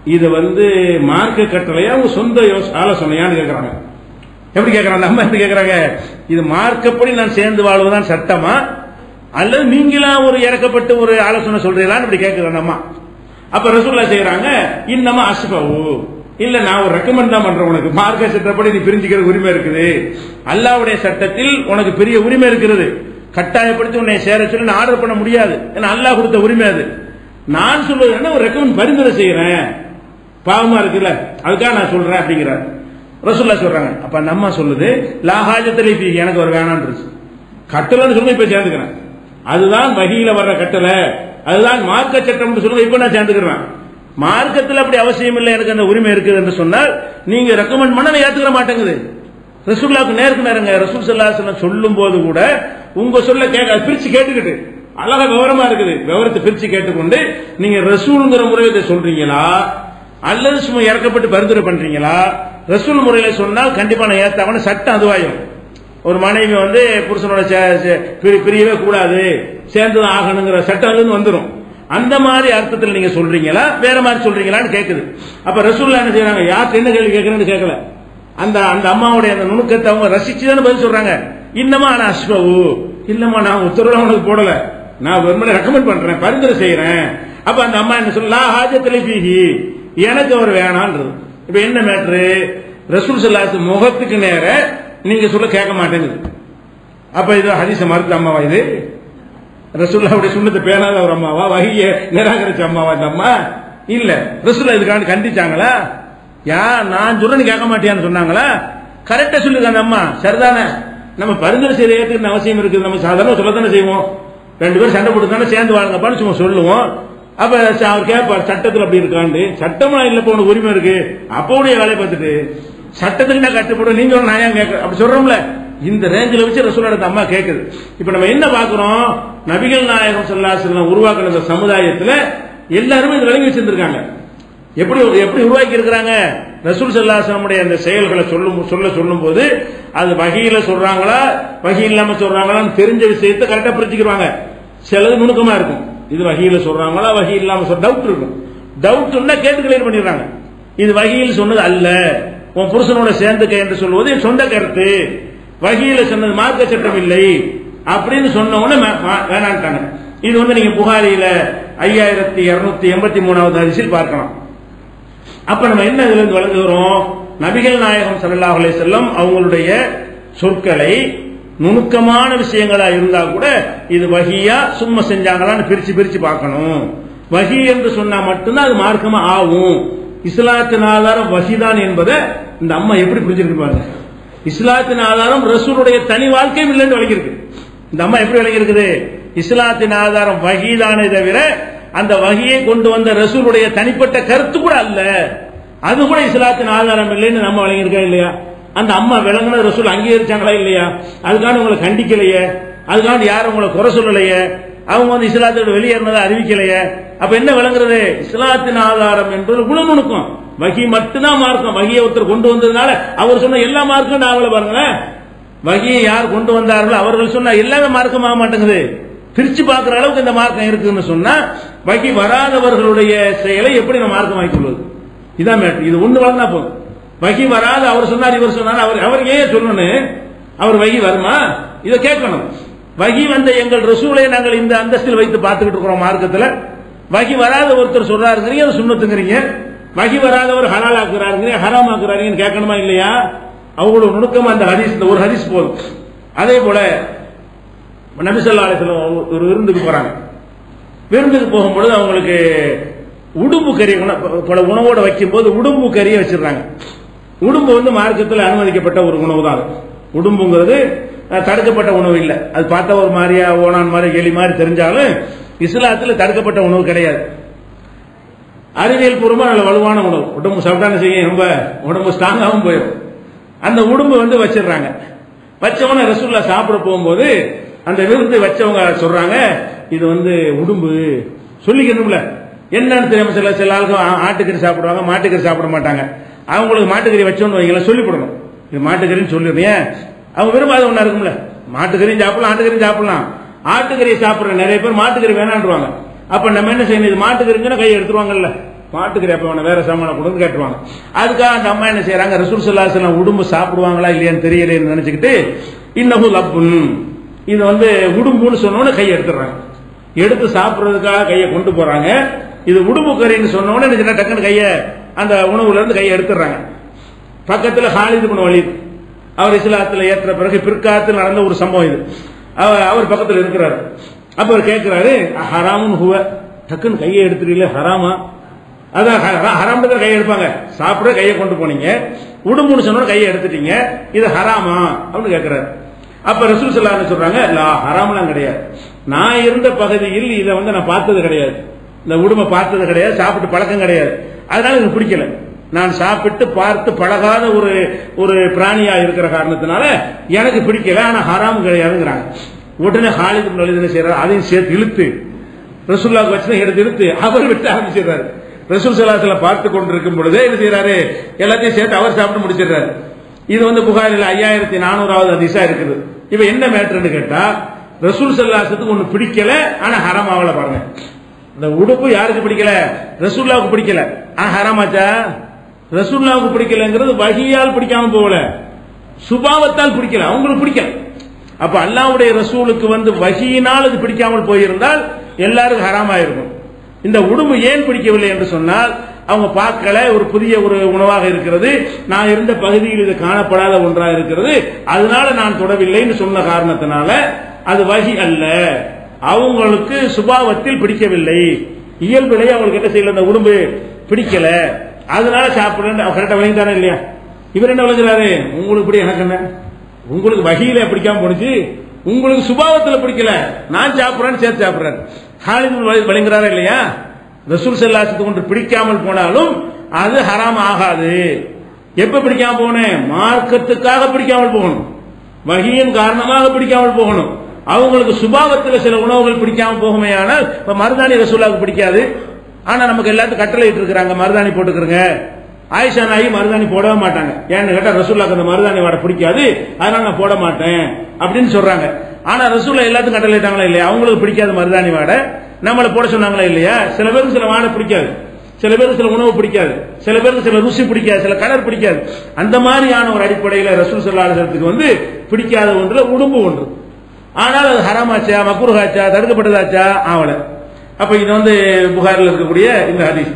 இது வந்து மார்க்க கட்டளையா உங்க சொந்த யோச- ஆலோசனையான்னு கேக்குறாங்க எப்படி கேக்குறாங்க நம்ம எப்படி கேக்குறாங்க இது மார்க்கப்படி நான் சேர்ந்து வாழ்வதுதான் சட்டமா அல்லது நீங்களா ஒரு இறக்கப்பட்டு ஒரு ஆலோசனை சொல்றீங்களான்னு இப்படி கேக்குறாங்க அம்மா அப்ப ரசூல்லா செய்யறாங்க இன்னமா அஸ்பவு இல்ல நான் ஒரு ரெக்கமெண்ட் தான் பண்றேன் உனக்கு மார்க்க சட்டப்படி நீ பிரிஞ்சுக்கிற உரிமை இருக்குது அல்லாவுடைய சட்டத்தில் உனக்கு பெரிய உரிமை இருக்கிறது கட்டாயப்படுத்தி உன்னை சேர சொல்லி நான் ஆர்டர் பண்ண முடியாது ஏன்னா அல்லாஹ் கொடுத்த உரிமை அது நான் சொல்றது என்ன ஒரு ரெக்கமெண்ட் பரிந்துரை செய்யறேன் பாவமா இருக்குல்ல அதுக்காக நான் சொல்றேன் அப்படிங்கிறார் ரசூல்லா சொல்றாங்க அப்ப அந்த அம்மா சொல்லுது லாஹாஜத்திலே எனக்கு ஒரு வேணான்றது கட்டளைன்னு சொல்லி இப்ப சேர்ந்துக்கிறேன் அதுதான் வகியில வர்ற கட்டளை அதுதான் மார்க்க சட்டம் சொல்லுங்க இப்ப நான் சேர்ந்துக்கிறேன் மார்க்கத்தில் அப்படி அவசியம் இல்லை எனக்கு அந்த உரிமை இருக்குது என்று சொன்னால் நீங்க ரெக்கமெண்ட் பண்ண நான் ஏத்துக்கிற மாட்டேங்குது ரசூல்லாவுக்கு நேருக்கு நேரங்க ரசூல் சல்லாஹ் சொல்லும் போது கூட உங்க சொல்ல கேட்க அது பிரிச்சு கேட்டுக்கிட்டு அழகா விவரமா இருக்குது விவரத்தை பிரிச்சு கேட்டுக்கொண்டு நீங்க ரசூலுங்கிற முறையை இதை சொல்றீங்களா அல்லது சும்மா இறக்கப்பட்டு பரிந்துரை பண்றீங்களா ரசூல் முறையில சொன்னால் கண்டிப்பா நான் ஏத்தாவன சட்டம் அதுவாயும் ஒரு மனைவி வந்து புருஷனோட சே- சே- பிரி- பிரியவே கூடாது சேர்ந்துதான் ஆகணுங்கிற சட்டம் அதுல இருந்து வந்துரும் அந்த மாதிரி அர்த்தத்தில் நீங்க சொல்றீங்களா வேற மாதிரி சொல்றீங்களான்னு கேக்குது அப்ப ரசூல்லா என்ன செய்யறாங்க யாருக்கு என்ன கேள்வி கேட்கறேன்னு கேட்கல அந்த அந்த அம்மாவுடைய அந்த நுணுக்கத்தை அவங்க ரசிச்சு தானே பதில் சொல்றாங்க இன்னமா நான் அஸ்பவு இல்லம்மா நான் உத்தரவு உனக்கு போடல நான் வெறுமனே ரெக்கமெண்ட் பண்றேன் பரிந்துரை செய்யறேன் அப்ப அந்த அம்மா என்ன சொல்ல ஹாஜத்திலே பீகி எனக்கு அவர் வேணான்றது இப்ப என்ன மேட்ரு ரசூல் சல்லாஸ் முகத்துக்கு நேர நீங்க சொல்ல கேட்க மாட்டேங்குது அப்ப இது ஹரிச மறுத்த அம்மாவா இது ரசூல்லாவுடைய சுண்ணத்தை பேணாத ஒரு அம்மாவா வகைய நிராகரிச்ச அம்மாவா இந்த அம்மா இல்ல ரசூல்லா இதுக்காண்டி கண்டிச்சாங்களா யா நான் சொல்ற நீ கேட்க மாட்டியான்னு சொன்னாங்களா கரெக்டா சொல்லுங்க அந்த அம்மா சரிதானே நம்ம பரிந்துரை செய்ய ஏத்துக்கிற அவசியம் இருக்குது நம்ம சாதாரண சொல்லத்தானே செய்வோம் ரெண்டு பேரும் சண்டை போட்டு தானே சேர்ந்து வாழுங்கப்பான்னு சும்மா சொல்லுவோம் அப்ப ச- அவர் கேட்பார் சட்டத்தில் அப்படி இருக்காண்டு சட்டமா இல்ல இப்ப உனக்கு உரிமை இருக்கு அப்போடைய வேலையை பார்த்துட்டு சட்டத்துக்கு நான் கட்டுப்படும் நீங்க ஒரு நியாயம் கேட்க அப்படி சொல்றோம்ல இந்த ரேஞ்சில் வச்சு ரசூலோட அந்த அம்மா கேக்குது இப்ப நம்ம என்ன பாக்குறோம் நபிகள் நாயகம் ஸல்லல்லாஹு உருவாக்கின இந்த சமுதாயத்துல எல்லாருமே இது விளங்கி வச்சிருந்திருக்காங்க எப்படி எப்படி உருவாக்கி இருக்கிறாங்க ரசூல் சல்லாசனுடைய அந்த செயல்களை சொல்லும் சொல்ல சொல்லும் போது அது வகையில சொல்றாங்களா வகை இல்லாம சொல்றாங்களான்னு தெரிஞ்ச விஷயத்தை கரெக்டா பிரிச்சுக்கிடுவாங்க சிலது நுணுக்கமா இருக்கும் இது வகையில சொல்றாங்களா வகை இல்லாம சொல்ற டவுட் இருக்கும் டவுட்னா கேட்டு கிளியர் பண்ணிடுறாங்க இது வகையில் சொன்னது அல்ல உன் புருஷனோட சேர்ந்துக்க என்று சொல்வது என் சொந்த கருத்து வகையில சொன்னது மார்க்க சட்டம் இல்லை அப்படின்னு சொன்ன உடனே மே- மா- வேணான்ட்டாங்க இது வந்து நீங்க புகாரியில ஐயாயிரத்தி இருநூத்தி எண்பத்தி மூணாவது அரிசியில் பார்க்கலாம் அப்ப நம்ம என்ன இதுல இருந்து வழங்குகிறோம் நபிகள் நாயகம் ஸல்லல்லாஹு அலைஹி வஸல்லம் அவங்களுடைய சொற்களை நுணுக்கமான விஷயங்களா இருந்தா கூட இது வகியா சும்மா செஞ்சாங்களான்னு பிரிச்சு பிரிச்சு பார்க்கணும் வகி என்று சொன்னா மட்டும்தான் அது மார்க்கமா ஆகும் இஸ்லாத்தின் ஆதாரம் வகிதான் என்பதை இந்த அம்மா எப்படி புரிஞ்சிருக்கு பாருங்க இஸ்லாத்தின் ஆதாரம் ரசூலுடைய தனி வாழ்க்கையும் இல்லைன்னு விளங்கியிருக்கு இந்த அம்மா எப்படி விளங்கியிருக்குது இஸ்லாத்தின் ஆதாரம் வகிதானே தவிர அந்த வகியை கொண்டு வந்த ரசூலுடைய தனிப்பட்ட கருத்து கூட அல்ல அது கூட இஸ்லாத்தின் ஆதாரம் இல்லைன்னு நம்ம வழங்கியிருக்கா இல்லையா அந்த அம்மா விளங்குன ரசூல் அங்கீகரிச்சாங்களா இல்லையா அதுக்காண்டி உங்களை கண்டிக்கலையே அதுக்காண்டி யாரும் உங்களை குறை சொல்லலையே அவங்க வந்து இஸ்லாத்தோட வெளியேறினதை அறிவிக்கலையே அப்ப என்ன விளங்குறது இஸ்லாத்தின் ஆதாரம் என்பது குணநுணுக்கம் வகி மட்டும்தான் மார்க்கம் வகியை ஒருத்தர் கொண்டு வந்ததுனால அவர் சொன்ன எல்லா மார்க்கும் நாவல பாருங்களேன் வகியை யார் கொண்டு வந்தார்களோ அவர்கள் சொன்னா எல்லாமே மார்க்கமாக மாட்டேங்குது பிரிச்சு பார்க்கிற அளவுக்கு இந்த மார்க்கம் இருக்குன்னு சொன்னா வகி வராதவர்களுடைய செயலை எப்படி நம்ம மார்க்கமாக்கிக் கொள்வது இதான் மேட்ரு இது ஒண்ணு வழங்கினா போதும் வகி வராத அவர் சொன்னார் இவர் சொன்னார் அவர் அவர் ஏன் சொல்லணும் அவர் வகி வருமா இதை கேட்கணும் வகி வந்த எங்கள் ரசூலை நாங்கள் இந்த அந்தஸ்தில் வைத்து பார்த்துக்கிட்டு இருக்கிறோம் மார்க்கத்துல வகி வராத ஒருத்தர் சொல்றாருங்கிறீங்க அது சுண்ணத்துங்கிறீங்க வகி வராதவர் ஹலால் ஆக்குறாருங்கிறீங்க ஹராம் ஆக்குறாருங்கன்னு கேட்கணுமா இல்லையா அவ்வளவு நுணுக்கமா அந்த ஹதீஸ் இந்த ஒரு ஹதீஸ் போதும் அதே போல நபிசல்லா அலிஸ்லாம் ஒரு விருந்துக்கு போறாங்க விருந்துக்கு போகும்பொழுது அவங்களுக்கு உடும்பு கறி உண- பல உணவோட வைக்கும்போது உடும்பு கறியை வச்சிடுறாங்க உடும்பு வந்து மார்க்கத்தில் அனுமதிக்கப்பட்ட ஒரு உணவு தான் அது. உடும்புங்கிறது அஹ், தடுக்கப்பட்ட உணவு இல்லை அது பார்த்தா ஒரு மாதிரியா ஓனான் மாதிரி எலி மாதிரி தெரிஞ்சாலும் இஸ்லாத்தில் தடுக்கப்பட்ட உணவு கிடையாது அறிவியல் பூர்வமா நல்ல வலுவான உணவு உடம்பு சாப்பிட்டாலும் செய்ய ரொம்ப உடம்பு ஸ்ட்ராங்காகவும் போயிடும் அந்த உடம்பு வந்து வச்சிடுறாங்க வச்சவன ரசூல்லா சாப்பிட போகும்போது அந்த விருந்து வச்சவங்க சொல்றாங்க இது வந்து உடும்பு சொல்லிக்கணும்ல என்னன்னு தெரியாம சில சில ஆளுக்கு ஆ- ஆட்டுக்கறி சாப்பிடுவாங்க மாட்டுக்கறி சாப்பிட மாட்டாங்க அவங்களுக்கு மாட்டுக்கறி வச்சோன்னு வைங்கள சொல்லிவிடணும் இது மாட்டுக்கறின்னு சொல்லிடுறேன் அவங்க விரும்பாத ஒண்ணா இருக்கும்ல மாட்டுக்கறியும் சாப்பிடலாம் ஆட்டுக்கறியும் சாப்பிடலாம் ஆட்டுக்கறியை சாப்பிடுற நிறைய பேர் மாட்டுக்கறி வேணான்றுவாங்க அப்ப நம்ம என்ன செய்யணும் இது மாட்டுக்கறிங்கன்னா கையை எடுத்துருவாங்கல்ல மாட்டுக்கறி அப்ப வேணா வேற சாமான கொடுன்னு கேட்டுருவாங்க அதுக்காக அந்த அம்மா என்ன செய்யறாங்க ரசூல் சல்லாசலம் உடும்பு சாப்பிடுவாங்களா இல்லையான்னு தெரியலேன்னு நினைச்சுக்கிட்டு இன்னஹு லப்புன் இது வந்து உடும்புன்னு சொன்னோன்னு கையை எடுத்துடுறாங்க எடுத்து சாப்பிடுறதுக்காக கையை கொண்டு போறாங்க இது உடும்பு கறின்னு சொன்னோன்னு என்ன செய்யறாங்க, டக்குன்னு கையை அந்த உணவுல இருந்து கையை எடுத்துடுறாங்க பக்கத்துல ஹாலிது பின் வலீத் அவர் இஸ்லாத்துல ஏற்ற பிறகு பிற்காலத்தில் நடந்த ஒரு சம்பவம் இது அவர் அவர் பக்கத்துல இருக்கிறாரு அப்ப அவர் கேட்கிறாரு ஹராமுன் ஹுவ டக்குன்னு கையை எடுத்துறீங்களே ஹராமா அதான் ஹ- ஹராம்னு தான் கையை எடுப்பாங்க சாப்பிட கையை கொண்டு போனீங்க உடும்புன்னு சொன்னோட கையை எடுத்துட்டீங்க இது ஹராமா அப்படின்னு கேட்கிறாரு அப்ப ரசூல் ஸல்லல்லாஹு சொல்றாங்க லா ஹராம்லாம் கிடையாது நான் இருந்த பகுதியில் இதை வந்து நான் பார்த்தது கிடையாது இந்த உடுமை பார்த்தது கிடையாது சாப்பிட்டு பழக்கம் கிடையாது அதனால எனக்கு பிடிக்கல நான் சாப்பிட்டு பார்த்து பழகாத ஒரு ஒரு பிராணியா இருக்கிற காரணத்தினால எனக்கு பிடிக்கல ஆனா ஹராம் கிடையாதுங்கிறாங்க உடனே ஹாலித் பின் வலீத் என்ன செய்யறாரு அதையும் சேர்த்து இழுத்து ரசூல்லாவுக்கு வச்சு எடுத்து இழுத்து அவர் விட்டு ஆரம்பிச்சிடுறாரு ரசூல் சலாத்துல பார்த்து கொண்டிருக்கும் பொழுதே என்ன செய்யறாரு எல்லாத்தையும் சேர்த்து அவர் சாப்பிட்டு முடிச்சிடுறாரு இது வந்து புகாரில் ஐயாயிரத்தி நானூறாவது அதிசா இருக்குது இப்ப என்ன மேட்டர்னு கேட்டா ரசூல் சல்லாசத்துக்கு ஒண்ணு பிடிக்கல ஆனா ஹராம் ஆகல பாருங்க இந்த உடுப்பு யாருக்கு பிடிக்கல ரசூல்லாவுக்கு பிடிக்கல ஆனா ஹராமாச்சா ரசூல்லாவுக்கு பிடிக்கலங்கிறது வகியால் பிடிக்காம போகல சுபாவத்தால் பிடிக்கல அவங்களுக்கு பிடிக்கல அப்ப அல்லாவுடைய ரசூலுக்கு வந்து வகியினால் அது பிடிக்காமல் போயிருந்தால் எல்லாருக்கும் ஹராமாயிருக்கும் இந்த உடும்பு ஏன் பிடிக்கவில்லை என்று சொன்னால் அவங்க பார்க்கல ஒரு புதிய ஒரு உணவாக இருக்கிறது நான் இருந்த பகுதியில் இது காணப்படாத ஒன்றாக இருக்கிறது அதனால நான் தொடவில்லைன்னு சொன்ன காரணத்தினால அது வகி அல்ல அவங்களுக்கு சுபாவத்தில் பிடிக்கவில்லை இயல்பிலே அவங்களுக்கு என்ன செய்யல இந்த உடம்பு பிடிக்கல அதனால சாப்பிடுறேன் கரெக்டா விளங்கிட்டாரா இல்லையா இவர் என்ன விளங்குறாரு உங்களுக்கு இப்படி எனக்கு என்ன உங்களுக்கு வகையில பிடிக்காம போனுச்சு உங்களுக்கு சுபாவத்துல பிடிக்கல நான் சாப்பிடுறேன்னு சேர்த்து சாப்பிடுறேன் ஹாலித் விளங்குறாரா இல்லையா ரசூல் செல்லாசத்துக்கு ஒன்று பிடிக்காமல் போனாலும் அது ஹராம் ஆகாது எப்ப பிடிக்காம போனேன் மார்க்கத்துக்காக பிடிக்காமல் போகணும் வகியின் காரணமாக பிடிக்காமல் போகணும் அவங்களுக்கு சுபாவத்தில் சில உணவுகள் பிடிக்காம போகுமே ஆனால் இப்ப மருதாணி ரசூலாவுக்கு பிடிக்காது ஆனா நமக்கு எல்லாத்துக்கும் கட்டளை இட்டு இருக்கிறாங்க மருதாணி போட்டுக்கிறங்க ஆயிஷா நாயி மருதாணி போடவே மாட்டாங்க ஏன்னு கேட்டா ரசூல்லாக்கு அந்த மருதாணி வாட பிடிக்காது அதனால நான் போட மாட்டேன் அப்படின்னு சொல்றாங்க ஆனா ரசூல்லா எல்லாத்துக்கும் கட்டளை இட்டாங்களா இல்லையா அவங்களுக்கு பிடிக்காத மருதாணி வாடை நம்மளை போட சொன்னாங்களா இல்லையா சில பேருக்கு சில வாடை பிடிக்காது சில பேருக்கு சில உணவு பிடிக்காது சில பேருக்கு சில ருசி பிடிக்காது சில கலர் பிடிக்காது அந்த மாதிரியான ஒரு அடிப்படையில் ரசூல் சொல்லாசத்துக்கு வந்து பிடிக்காத ஒன்று உடும்பு ஒன்று ஆனால் அது ஹராமாச்சா மக்குருகாச்சா தடுக்கப்பட்டதாச்சா ஆவல அப்ப இது வந்து புகாரில் இருக்கக்கூடிய இந்த ஹதீஸ்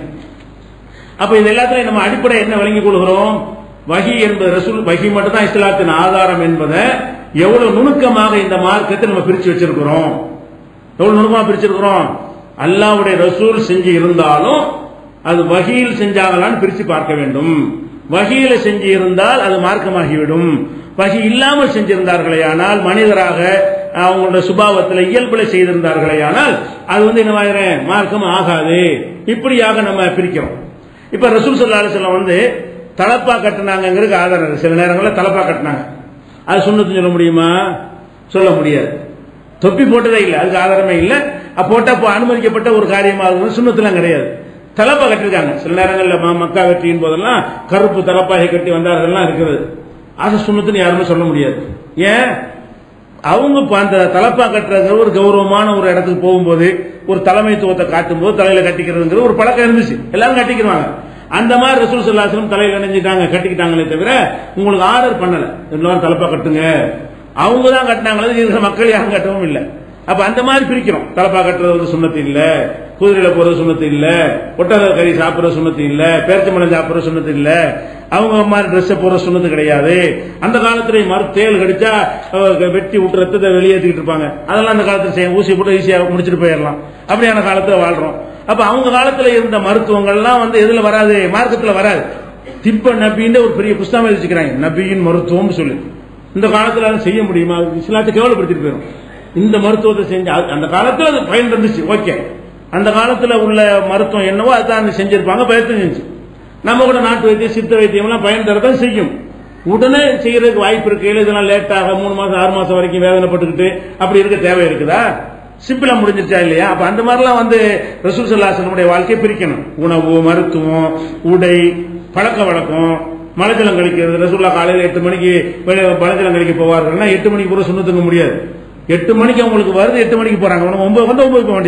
அப்ப இது எல்லாத்துலயும் நம்ம அடிப்படை என்ன விளங்கிக் கொள்கிறோம் வகி என்பது ரசூல் வகி மட்டும் தான் இஸ்லாத்தின் ஆதாரம் என்பதை எவ்வளவு நுணுக்கமாக இந்த மார்க்கத்தை நம்ம பிரிச்சு வச்சிருக்கிறோம் எவ்வளவு நுணுக்கமா பிரிச்சிருக்கிறோம் அல்லாவுடைய ரசூல் செஞ்சு இருந்தாலும் அது வகியில் செஞ்சாங்களான்னு பிரிச்சு பார்க்க வேண்டும் வகியில செஞ்சு இருந்தால் அது மார்க்கமாகிவிடும் வகி இல்லாமல் செஞ்சிருந்தார்களே ஆனால் மனிதராக அவங்களோட சுபாவத்தில் இயல்புல செய்திருந்தார்களே ஆனால் அது வந்து என்ன மார்க்கம் ஆகாது இப்படியாக நம்ம பிரிக்கிறோம் இப்ப ரசூல் சல்லா அலிஸ்லாம் வந்து தலப்பா கட்டினாங்கிறது ஆதாரம் இருக்கு. சில நேரங்களில் தலப்பா கட்டினாங்க அது சுண்ணத்து சொல்ல முடியுமா சொல்ல முடியாது தொப்பி போட்டதே இல்லை அதுக்கு ஆதாரமே இல்லை அப்ப போட்டா இப்போ அனுமதிக்கப்பட்ட ஒரு காரியமாக சுண்ணத்துலாம் கிடையாது தலப்பா கட்டிருக்காங்க சில நேரங்களில் ம- மக்கா வெற்றியின் போதெல்லாம் கருப்பு தலப்பாகை கட்டி வந்தார்கள்லாம் இருக்கிறது அது சுண்ணத்துன்னு யாருமே சொல்ல முடியாது ஏன் அவங்க இப்ப அந்த தலப்பா கட்டுறது ஒரு கௌரவமான ஒரு இடத்துக்கு போகும்போது ஒரு தலைமைத்துவத்தை காட்டும் போது தலையில கட்டிக்கிறதுங்கிறது ஒரு பழக்கம் இருந்துச்சு எல்லாரும் கட்டிக்கிறாங்க அந்த மாதிரி ரசூல் சல்லாசலம் தலையில நினைஞ்சிட்டாங்க கட்டிக்கிட்டாங்களே தவிர உங்களுக்கு ஆர்டர் பண்ணல எல்லாரும் தலப்பா கட்டுங்க அவங்க தான் கட்டினாங்களே இருக்கிற மக்கள் யாரும் கட்டவும் இல்லை அப்ப அந்த மாதிரி பிரிக்கிறோம் தலப்பா கட்டுறது வந்து சுண்ணத்து இல்ல குதிரையில போறது சுண்ணத்து இல்ல ஒட்டக கறி சாப்பிடுற சுண்ணத்து இல்ல பேர்ச்சம்பழம் சாப்பிடுற சுண்ணத்து இல்ல அவங்க மாதிரி ட்ரெஸ் போடுற சுண்ணத்து கிடையாது அந்த காலத்துல மறு தேல் கடிச்சா அஹ், வெட்டி விட்டு ரத்தத்தை வெளியேற்றிக்கிட்டு இருப்பாங்க அதெல்லாம் அந்த காலத்துல செய்ய ஊசி போட்டு ஈஸியா முடிச்சிட்டு போயிடலாம் அப்படியான காலத்துல வாழ்றோம் அப்ப அவங்க காலத்துல இருந்த மருத்துவங்கள்லாம் வந்து எதுல வராது மார்க்கத்துல வராது திப்ப நபின்னு ஒரு பெரிய புஸ்தகம் எழுதிக்கிறாங்க நபியின் மருத்துவம்னு சொல்லி இந்த காலத்துல அதை செய்ய முடியுமா இஸ்லாத்தை கேவலப்படுத்திட்டு போயிடும் இந்த மருத்துவத்தை செஞ்சு அது- அந்த காலத்துல அது பயன் இருந்துச்சு ஓகே அந்த காலத்துல உள்ள மருத்துவம் என்னவோ அதான் செஞ்சிருப்பாங்க பயத்தம் செஞ்சு நம்ம கூட நாட்டு வைத்தியம் சித்த வைத்தியம் எல்லாம் பயன் தரதான் செய்யும் உடனே செய்யறதுக்கு வாய்ப்பு இருக்கு இதெல்லாம் லேட்டாக மூணு மாசம் ஆறு மாசம் வரைக்கும் வேதனைப்பட்டுக்கிட்டு அப்படி இருக்க தேவை இருக்குதா சிம்பிளா முடிஞ்சிருச்சா இல்லையா அப்ப அந்த மாதிரிலாம் வந்து ரசூல் சல்லாசனுடைய வாழ்க்கையை பிரிக்கணும் உணவு மருத்துவம் உடை பழக்க வழக்கம் மலைஜலம் கழிக்கிறது ரசூல்லா காலையில எட்டு மணிக்கு வெளிய மலைஜலம் கழிக்க போவார்கள்னா எட்டு மணிக்கு பூரா சுண்ணத்துக்க முடியாது எட்டு மணிக்கு அவங்களுக்கு வருது எட்டு மணிக்கு போறாங்க உனக்கு ஒன்பது வந்து ஒன்பது போக வேண்டியதான்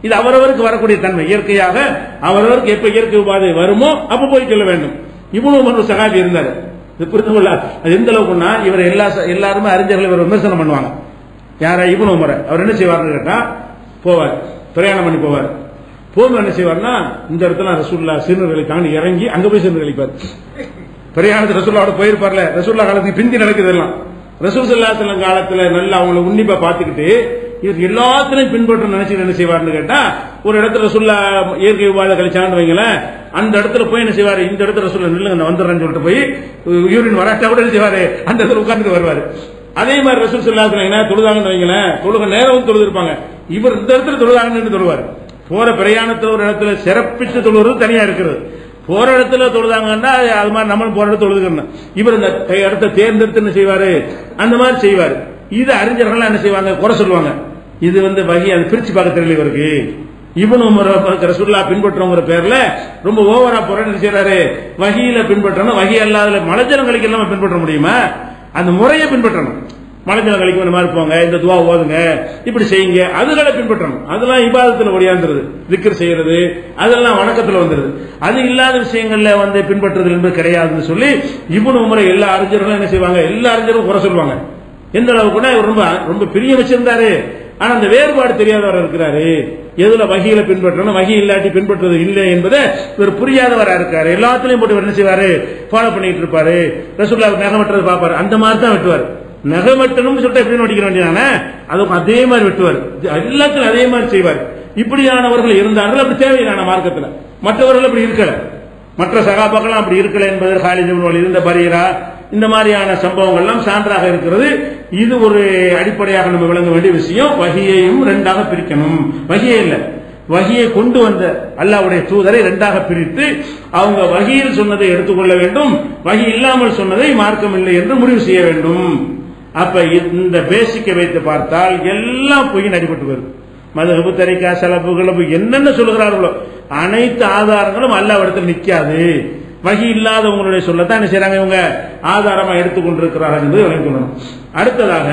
இது அவரவருக்கு வரக்கூடிய தன்மை இயற்கையாக அவரவருக்கு எப்ப இயற்கை உபாதை வருமோ அப்ப போய் சொல்ல வேண்டும் இவ்வளவு ஒரு சகாபி இருந்தாரு இது புரிந்து கொள்ள அது எந்த அளவுக்குன்னா இவர் எல்லா ச- எல்லாருமே அறிஞர்கள் இவர் விமர்சனம் பண்ணுவாங்க யாரா இவனு உமரை அவர் என்ன செய்வார்னு கேட்டா போவார் பிரயாணம் பண்ணி போவார் போகும்போது என்ன செய்வார்னா இந்த இடத்துல ரசூல்லா சிறுநர்களுக்கான இறங்கி அங்க போய் சிறுநர் கழிப்பார் பிரயாணத்து ரசூல்லாவோட போயிருப்பார்ல ரசூல்லா காலத்துக்கு பிந்தி நடக்குது எல்லாம் ரசூல் சல்லாசலம் காலத்துல நல்லா அவங்கள உன்னிப்பா பாத்துக்கிட்டு இவர் எல்லாத்திலையும் பின்பற்ற நினைச்சு என்ன செய்வார்னு கேட்டா ஒரு இடத்துல ரசூல்லா இயற்கை உபாத கழிச்சான்னு வைங்களேன் அந்த இடத்துல போய் என்ன செய்வாரு இந்த இடத்துல ரசூல்லா நில்லுங்க நான் வந்துடுறேன்னு சொல்லிட்டு போய் யூரின் வராட்டா கூட என்ன செய்வாரு அந்த இடத்துல உட்கார்ந்துட்டு வருவாரு அதே மாதிரி ரசூல் சல்லாசலம் என்ன தொழுதாங்கன்னு வைங்களேன் தொழுக நேரம் தொழுது இருப்பாங்க இவர் இந்த இடத்துல தொழுதாங்கன்னு தொழுவார் போற பிரயாணத்துல ஒரு இடத்துல சிறப்பிச்சு தொழுவது தனியா இருக்கிறது போற இடத்துல தொழுதாங்கன்னா அது மாதிரி நம்மளும் போற இடத்துல தொழுதுக்கணும் இவர் இந்த இடத்த தேர்ந்தெடுத்து என்ன செய்வாரு அந்த மாதிரி செய்வாரு இது அறிஞர்கள் என்ன செய்வாங்க குறை சொல்லுவாங்க இது வந்து வகி அது பிரிச்சு பார்க்க தெரியல இவருக்கு இவனும் ரசுல்லா பின்பற்றவங்கிற பேர்ல ரொம்ப ஓவரா போற என்ன செய்யறாரு வகியில பின்பற்றணும் வகி அல்லாத மலஜலம் கழிக்கலாம் பின்பற்ற முடியுமா அந்த முறையை பின்பற்றணும் மலஜலம் கழிக்கும் இந்த மாதிரி போங்க இந்த துவா ஓதுங்க இப்படி செய்யுங்க அதுகளை பின்பற்றணும் அதெல்லாம் இபாதத்துல ஒடியாந்துருது திக்கர் செய்யறது அதெல்லாம் வணக்கத்துல வந்துருது அது இல்லாத விஷயங்கள்ல வந்து பின்பற்றுறது என்பது கிடையாதுன்னு சொல்லி இவனு உமரை எல்லா அறிஞர்களும் என்ன செய்வாங்க எல்லா அறிஞரும் குறை சொல்லுவாங்க எந்த அளவு கூட இவர் ரொம்ப ரொம்ப பிரிய வச்சிருந்தாரு ஆனா அந்த வேறுபாடு தெரியாதவர் இருக்கிறாரு எதுல வகையில பின்பற்றணும் வகை இல்லாட்டி பின்பற்றுவது இல்லை என்பதை இவர் புரியாதவரா இருக்காரு எல்லாத்துலயும் போட்டு இவர் என்ன செய்வாரு ஃபாலோ பண்ணிட்டு இருப்பாரு ரசூல்லா நகம் வெட்டுறது பாப்பாரு அந்த மாதிரி தான் வெட்டுவார் நகம் வெட்டணும்னு சொல்லிட்டு எப்படி நோட்டிக்க வேண்டியதானே அதுவும் அதே மாதிரி வெட்டுவார் எல்லாத்திலும் அதே மாதிரி செய்வார் இப்படியானவர்கள் இருந்தார்கள் அப்படி தேவையில்லான மார்க்கத்துல மற்றவர்கள் அப்படி இருக்கல மற்ற சகாபாக்கெல்லாம் அப்படி இருக்கல என்பது ஹாலித் இப்னு வலீத் இந்த பரீரா இந்த மாதிரியான சம்பவங்கள்லாம் சான்றாக இருக்கிறது இது ஒரு அடிப்படையாக நம்ம விளங்க வேண்டிய விஷயம் வகியையும் ரெண்டாக பிரிக்கணும் வகியே இல்ல வகியை கொண்டு வந்த அல்லாவுடைய தூதரை ரெண்டாக பிரித்து அவங்க வகியில் சொன்னதை எடுத்துக்கொள்ள வேண்டும் வகி இல்லாமல் சொன்னதை மார்க்கம் இல்லை என்று முடிவு செய்ய வேண்டும் அப்ப இந்த பேசிக்கை வைத்து பார்த்தால் எல்லாம் பொய்யின் அடிபட்டு வருது மதுஹபு தரிக்கா செலப்பு கிளப்பு என்னென்ன சொல்லுகிறார்களோ அனைத்து ஆதாரங்களும் அல்லாவிடத்தில் நிக்காது வகி இல்லாதவங்களுடைய சொல்லத்தான் என்ன செய்றாங்க இவங்க ஆதாரமா எடுத்துக்கொண்டிருக்கிறார்கள் என்பதை விளங்கிக் கொள்ளணும் அடுத்ததாக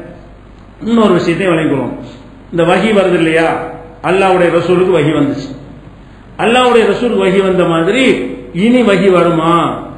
இன்னொரு விஷயத்தையும் விளங்கிக் கொள்ளணும் இந்த வகி வருது இல்லையா அல்லாவுடைய ரசூலுக்கு வகி வந்துச்சு அல்லாவுடைய ரசூலுக்கு வகி வந்த மாதிரி இனி வகி வருமா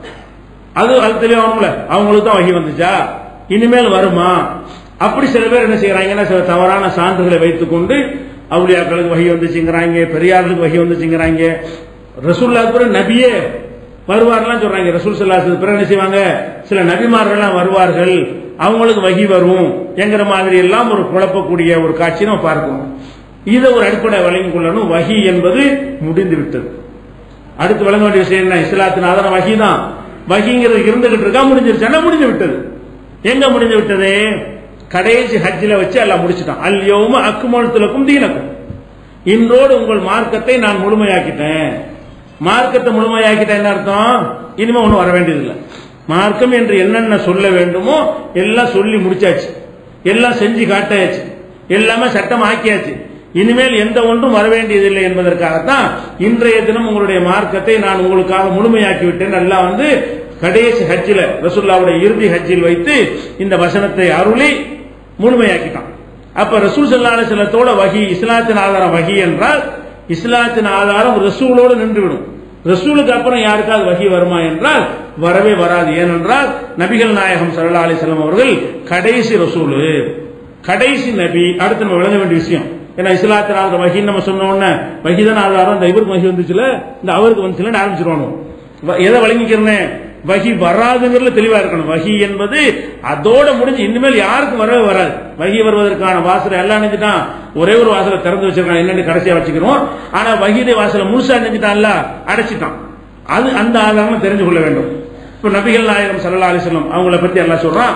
அது அது தெளிவாகணும்ல அவங்களுக்கு தான் வகி வந்துச்சா இனிமேல் வருமா அப்படி சில பேர் என்ன செய்யறாங்கன்னா சில தவறான சான்றுகளை வைத்துக்கொண்டு அவுளியாக்களுக்கு வகி வந்துச்சுங்கிறாங்க பெரியார்களுக்கு வகி வந்துச்சுங்கிறாங்க ரசூல்லாக்கு பிறகு நபியே வருவார்லாம் சொல்றாங்க ரசூல் சல்லாசது பிறகு என்ன செய்வாங்க சில நபிமார்கள்லாம் வருவார்கள் அவங்களுக்கு வகி வரும் என்கிற மாதிரி எல்லாம் ஒரு குழப்பக்கூடிய ஒரு காட்சி நம்ம பார்க்கணும் இதை ஒரு அடிப்படை வழங்கிக் கொள்ளணும் வகி என்பது முடிந்து விட்டது அடுத்து வழங்க வேண்டிய விஷயம் என்ன இஸ்லாத்தின் ஆதாரம் வகி தான் வகிங்கிறது இருந்துகிட்டு இருக்கா முடிஞ்சிருச்சா முடிஞ்சு விட்டது எங்க முடிஞ்சு விட்டது கடைசி ஹஜ்ஜில வச்சு எல்லாம் முடிச்சுட்டான் அல் யோம அக்குமலத்துலக்கும் தீனக்கும் இன்றோடு உங்கள் மார்க்கத்தை நான் முழுமையாக்கிட்டேன் மார்க்கத்தை முழுமையாக்கிட்டேன் என்ன அர்த்தம் இனிமே ஒன்றும் வர வேண்டியதில்லை மார்க்கம் என்று என்னென்ன சொல்ல வேண்டுமோ எல்லாம் சொல்லி முடிச்சாச்சு எல்லாம் செஞ்சு காட்டாச்சு எல்லாமே சட்டம் ஆக்கியாச்சு இனிமேல் எந்த ஒன்றும் வர வேண்டியதில்லை என்பதற்காகத்தான் இன்றைய தினம் உங்களுடைய மார்க்கத்தை நான் உங்களுக்காக முழுமையாக்கி விட்டேன் நல்லா வந்து கடைசி ஹஜ்ஜில் ரசூல்லாவுடைய இறுதி ஹஜ்ஜில் வைத்து இந்த வசனத்தை அருளி முழுமையாக்கிட்டான் அப்ப ரசூல் சல்லா செல்லத்தோட வகி இஸ்லாத்தின் ஆதாரம் வகி என்றால் இஸ்லாத்தின் ஆதாரம் ரசூலோடு நின்றுவிடும் ரசூலுக்கு அப்புறம் யாருக்காவது வகி வருமா என்றால் வரவே வராது ஏனென்றால் நபிகள் நாயகம் சல்லா அலிஸ்லாம் அவர்கள் கடைசி ரசூலு கடைசி நபி அடுத்து நம்ம விளங்க வேண்டிய விஷயம் ஏன்னா இஸ்லாத்தின் ஆதாரம் வகி நம்ம சொன்ன உடனே வகிதான் ஆதாரம் இந்த இவருக்கு வகி வந்துச்சுல இந்த அவருக்கு வந்துச்சுல ஆரம்பிச்சிருவானு எதை வழங்கிக்கிறேன் வகி வராதுங்கிறதுல தெளிவா இருக்கணும் வகி என்பது அதோட முடிஞ்சு இனிமேல் யாருக்கும் வரவே வராது வகி வருவதற்கான வாசலை எல்லாம் நினைச்சுட்டான் ஒரே ஒரு வாசலை திறந்து வச்சிருக்கான் என்னன்னு கடைசியா வச்சுக்கிறோம் ஆனா வகியுடைய வாசலை முழுசா நினைச்சிட்டான்ல அடைச்சிட்டான் அது அந்த ஆதாரம் தெரிஞ்சு கொள்ள வேண்டும் இப்ப நபிகள் நாயகம் சல்லா அலிஸ்லாம் அவங்கள பத்தி எல்லாம் சொல்றான்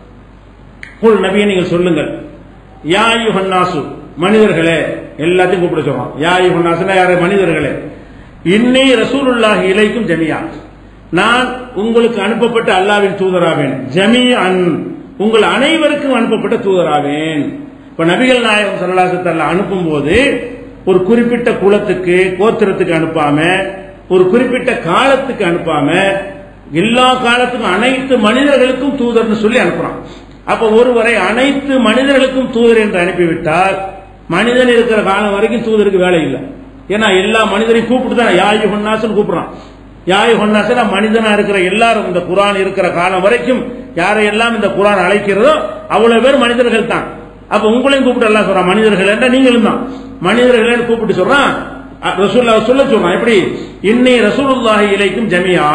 குல் நபியை நீங்கள் சொல்லுங்கள் யாயு ஹன்னாசு மனிதர்களே எல்லாத்தையும் கூப்பிட சொல்றோம் யாயு ஹன்னாசுனா யாரு மனிதர்களே இன்னை ரசூலுல்லாஹி இலைக்கும் ஜமியா நான் உங்களுக்கு அனுப்பப்பட்ட அல்லாவின் தூதராவேன் ஜமி அன் உங்கள் அனைவருக்கும் அனுப்பப்பட்ட தூதராவேன் இப்ப நபிகள் நாயகம் சல்லாசத்தல்ல அனுப்பும் போது ஒரு குறிப்பிட்ட குலத்துக்கு கோத்திரத்துக்கு அனுப்பாம ஒரு குறிப்பிட்ட காலத்துக்கு அனுப்பாம எல்லா காலத்துக்கும் அனைத்து மனிதர்களுக்கும் தூதர்னு சொல்லி அனுப்புறான் அப்ப ஒருவரை அனைத்து மனிதர்களுக்கும் தூதர் என்று அனுப்பிவிட்டால் மனிதன் இருக்கிற காலம் வரைக்கும் தூதருக்கு வேலை இல்லை ஏன்னா எல்லா மனிதரையும் கூப்பிட்டு தான் யாயு ஹொன்னாசன் கூப்பிடுறான் யாயு ஹொன்னாசன் மனிதனா இருக்கிற எல்லாரும் இந்த குரான் இருக்கிற காலம் வரைக்கும் யாரையெல்லாம் இந்த குரான் அழைக்கிறதோ அவ்வளவு பேர் மனிதர்கள் தான் அப்ப உங்களையும் கூப்பிட்டு எல்லாம் சொல்றான் மனிதர்கள் என்ற நீங்களும் தான் மனிதர்கள் கூப்பிட்டு சொல்றான் அஹ் ரசூல்லா சொல்ல சொல்றான் எப்படி இன்னை ரசூலுல்லாஹி இலைக்கும் ஜமியா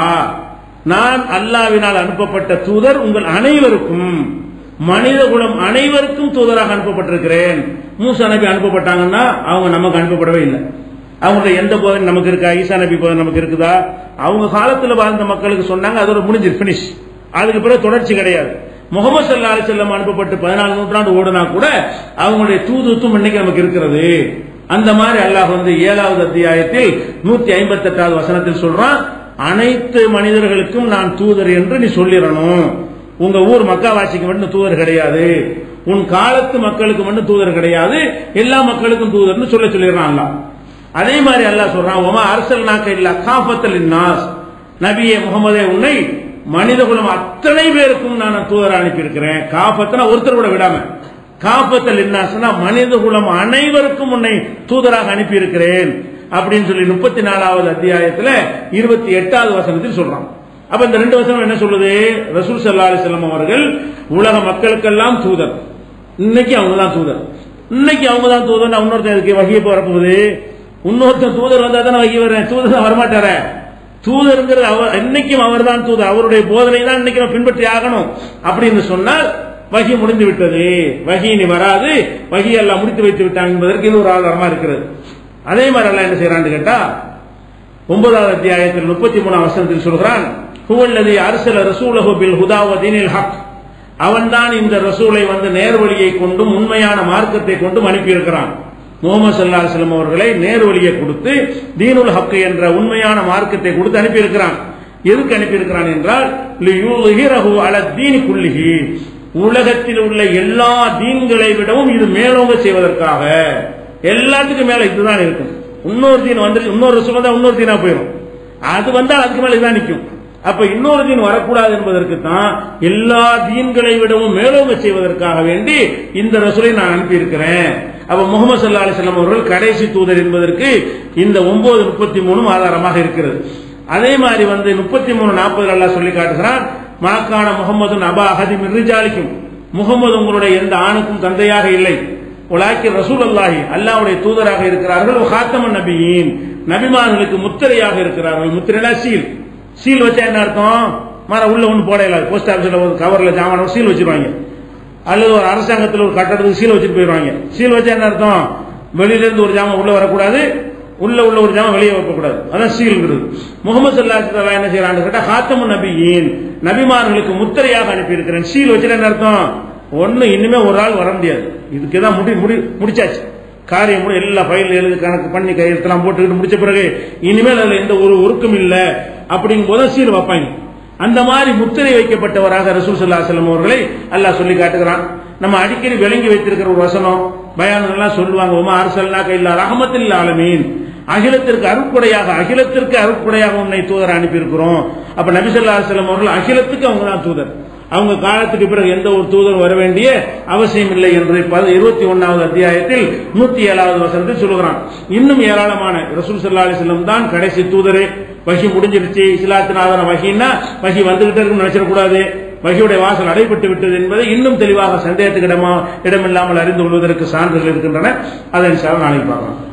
நான் அல்லாவினால் அனுப்பப்பட்ட தூதர் உங்கள் அனைவருக்கும் மனித குலம் அனைவருக்கும் தூதராக அனுப்பப்பட்டிருக்கிறேன் மூசா நபி அனுப்பப்பட்டாங்கன்னா அவங்க நமக்கு அனுப்பப்படவே இல்லை அவங்களுடைய எந்த போதனை நமக்கு இருக்கா ஈசா நபி போதனை நமக்கு இருக்குதா அவங்க காலத்துல வாழ்ந்த மக்களுக்கு சொன்னாங்க அதோட முடிஞ்சு பினிஷ் அதுக்கு பிறகு தொடர்ச்சி கிடையாது முகமது சல்லா அலி செல்லம் அனுப்பப்பட்டு பதினாலு நூற்றாண்டு ஓடுனா கூட அவங்களுடைய தூதுத்துவம் இன்னைக்கு நமக்கு இருக்கிறது அந்த மாதிரி அல்லாஹ் வந்து ஏழாவது அத்தியாயத்தில் நூத்தி ஐம்பத்தி எட்டாவது வசனத்தில் சொல்றான் அனைத்து மனிதர்களுக்கும் நான் தூதர் என்று நீ சொல்லிடணும் உங்க ஊர் மக்காவாசிக்கு மட்டும் தூதர் கிடையாது உன் காலத்து மக்களுக்கு மட்டும் தூதர் கிடையாது எல்லா மக்களுக்கும் தூதர்னு சொல்ல சொல்லிடுறான் அல்லாஹ் அதே மாதிரி அல்லாஹ் சொல்றான் ஒமா அரசல் நாக்க இல்ல காஃபத்தல் நாஸ் நபியே முகமதே உன்னை மனித குலம் அத்தனை பேருக்கும் நான் தூதர் அனுப்பியிருக்கிறேன் காஃபத்தனா ஒருத்தர் கூட விடாம காப்பத்தல் என்ன மனித குலம் அனைவருக்கும் உன்னை தூதராக அனுப்பியிருக்கிறேன் அப்படின்னு சொல்லி முப்பத்தி நாலாவது அத்தியாயத்துல இருபத்தி எட்டாவது வசனத்தில் சொல்றான் அப்ப இந்த ரெண்டு வசனம் என்ன சொல்லுது ரசூல் சல்லா அலிசல்லாம் அவர்கள் உலக மக்களுக்கெல்லாம் தூதர் இன்னைக்கு அவங்க தான் தூதர் இன்னைக்கு அவங்க தான் தூதர் இன்னொருத்தன் இதுக்கு வகையை பரப்புவது இன்னொருத்தன் தூதர் வந்தா தானே வகி வர்றேன் தூதர் தான் வரமாட்டார தூதருங்கிறது அவர் இன்னைக்கும் அவர் தான் தூதர் அவருடைய போதனை தான் இன்னைக்கு நம்ம பின்பற்றி ஆகணும் அப்படின்னு சொன்னால் வகி முடிந்து விட்டது வகி இனி வராது வகி எல்லாம் முடித்து வைத்து விட்டாங்க என்பதற்கு இது ஒரு ஆதாரமா இருக்கிறது அதே மாதிரி எல்லாம் என்ன செய்யறான்னு கேட்டா ஒன்பதாவது அத்தியாயத்தில் முப்பத்தி மூணாம் வசனத்தில் சொல்கிறான் ஹுவல்லதி அரசல ரசூலஹு பில் ஹுதாவ தீனில் ஹக் அவன்தான் இந்த ரசூலை வந்து நேர்வழியை கொண்டும் உண்மையான மார்க்கத்தை கொண்டும் அனுப்பியிருக்கிறான் முகமது சல்லா அலுவலம் அவர்களை நேர்வழியை கொடுத்து தீனுல் ஹக்கு என்ற உண்மையான மார்க்கத்தை கொடுத்து அனுப்பியிருக்கிறான் எதுக்கு அனுப்பியிருக்கிறான் என்றால் லியுலிஹிரஹு அல தீனி குல்லிஹி உலகத்தில் உள்ள எல்லா தீன்களை விடவும் இது மேலோங்க செய்வதற்காக எல்லாத்துக்கும் மேல இதுதான் இருக்கும் இன்னொரு தீன் வந்து இன்னொரு ரசூல் வந்தா இன்னொரு தீனா போயிடும் அது வந்தா அதுக்கு மேல இதுதான் நிற்கும் அப்ப இன்னொரு தீன் வரக்கூடாது என்பதற்கு தான் எல்லா தீன்களை விடவும் மேலோங்க செய்வதற்காக வேண்டி இந்த ரசூலை நான் அனுப்பியிருக்கிறேன் அப்ப முகமது சல்லா அலிஸ்லாம் அவர்கள் கடைசி தூதர் என்பதற்கு இந்த ஒன்பது முப்பத்தி மூணும் ஆதாரமாக இருக்கிறது அதே மாதிரி வந்து முப்பத்தி மூணு நாற்பது அல்லாஹ் சொல்லி காட்டுகிறான் மாக்கான முகமது நபா அகதி மிர்ரிஜாலிக்கும் முகமது உங்களுடைய எந்த ஆணுக்கும் தந்தையாக இல்லை உலாக்கி ரசூல் அல்லாஹி அல்லாவுடைய தூதராக இருக்கிறார்கள் ஹாத்தமன் நபியின் நபிமார்களுக்கு முத்திரையாக இருக்கிறார்கள் முத்திரைனா சீல் சீல் வச்சா என்ன அர்த்தம் மாற உள்ள ஒன்று போடையில போஸ்ட் ஆஃபீஸில் ஒரு கவர்ல ஜாமான சீல் வச்சிருவாங்க அல்லது ஒரு அரசாங்கத்தில் ஒரு கட்டடத்துக்கு சீல் வச்சுட்டு போயிடுவாங்க சீல் வச்சா என்ன அர்த்தம் வெளியில இருந்து ஒரு ஜாமான் உள்ள வரக்கூடாது உள்ள உள்ள ஒரு ஜாமான் வெளியே வைக்கக்கூடாது அதான் சீல்ங்கிறது முகமது சல்லா என்ன செய்யறான்னு கேட்டா ஹாத்தமு நபியின் நபிமார்களுக்கு முத்திரையாக அனுப்பியிருக்கிறேன் சீல் வச்சுட்டு என்ன அர்த்தம் ஒண்ணு இனிமே ஒரு ஆள் வர முடியாது இதுக்கு தான் முடி முடி முடிச்சாச்சு காரியம் முடி எல்லா ஃபைல் எழுதி கணக்கு பண்ணி கையெழுத்தெல்லாம் போட்டுக்கிட்டு முடிச்ச பிறகு இனிமேல் அதுல எந்த ஒரு ஒருக்கும் இல்லை அப்படிங்கும் போது சீல் வைப்பாங்க அந்த மாதிரி முத்திரை வைக்கப்பட்டவராக ரசூல் சல்லா செல்லம் அவர்களை அல்லாஹ் சொல்லி காட்டுகிறான் நம்ம அடிக்கடி விளங்கி வைத்திருக்கிற ஒரு வசனம் பயானங்கள்லாம் சொல்லுவாங்க உமா அரசல்லாக்க இல்லா ரஹமத்தில் ஆலமீன் அகிலத்திற்கு அருட்கொடையாக அகிலத்திற்கு அருட்கொடையாக உன்னை தூதர் அனுப்பியிருக்கிறோம் அப்ப நபிசல்லா செல்லம் அவர்கள் அகிலத்துக்கு அவங்க தான் தூதர் அவங்க காலத்துக்கு பிறகு எந்த ஒரு தூதர் வர வேண்டிய அவசியம் இல்லை என்று இருபத்தி ஒன்னாவது அத்தியாயத்தில் நூத்தி ஏழாவது வசனத்தில் சொல்லுகிறான் இன்னும் ஏராளமான ரசூல் சல்லா அலிஸ்லம் தான் கடைசி தூதர் வகி முடிஞ்சிருச்சு இஸ்லாத்தினாதான வகின்னா வகி வந்துகிட்டே இருக்குன்னு நினைச்சிடக்கூடாது வகியுடைய வாசல் அடைபட்டு விட்டது என்பதை இன்னும் தெளிவாக சந்தேகத்துக்கு இடமா இடமில்லாமல் அறிந்து கொள்வதற்கு சான்றுகள் இருக்கின்றன அதை நாளைக்கு பார்க்கலாம்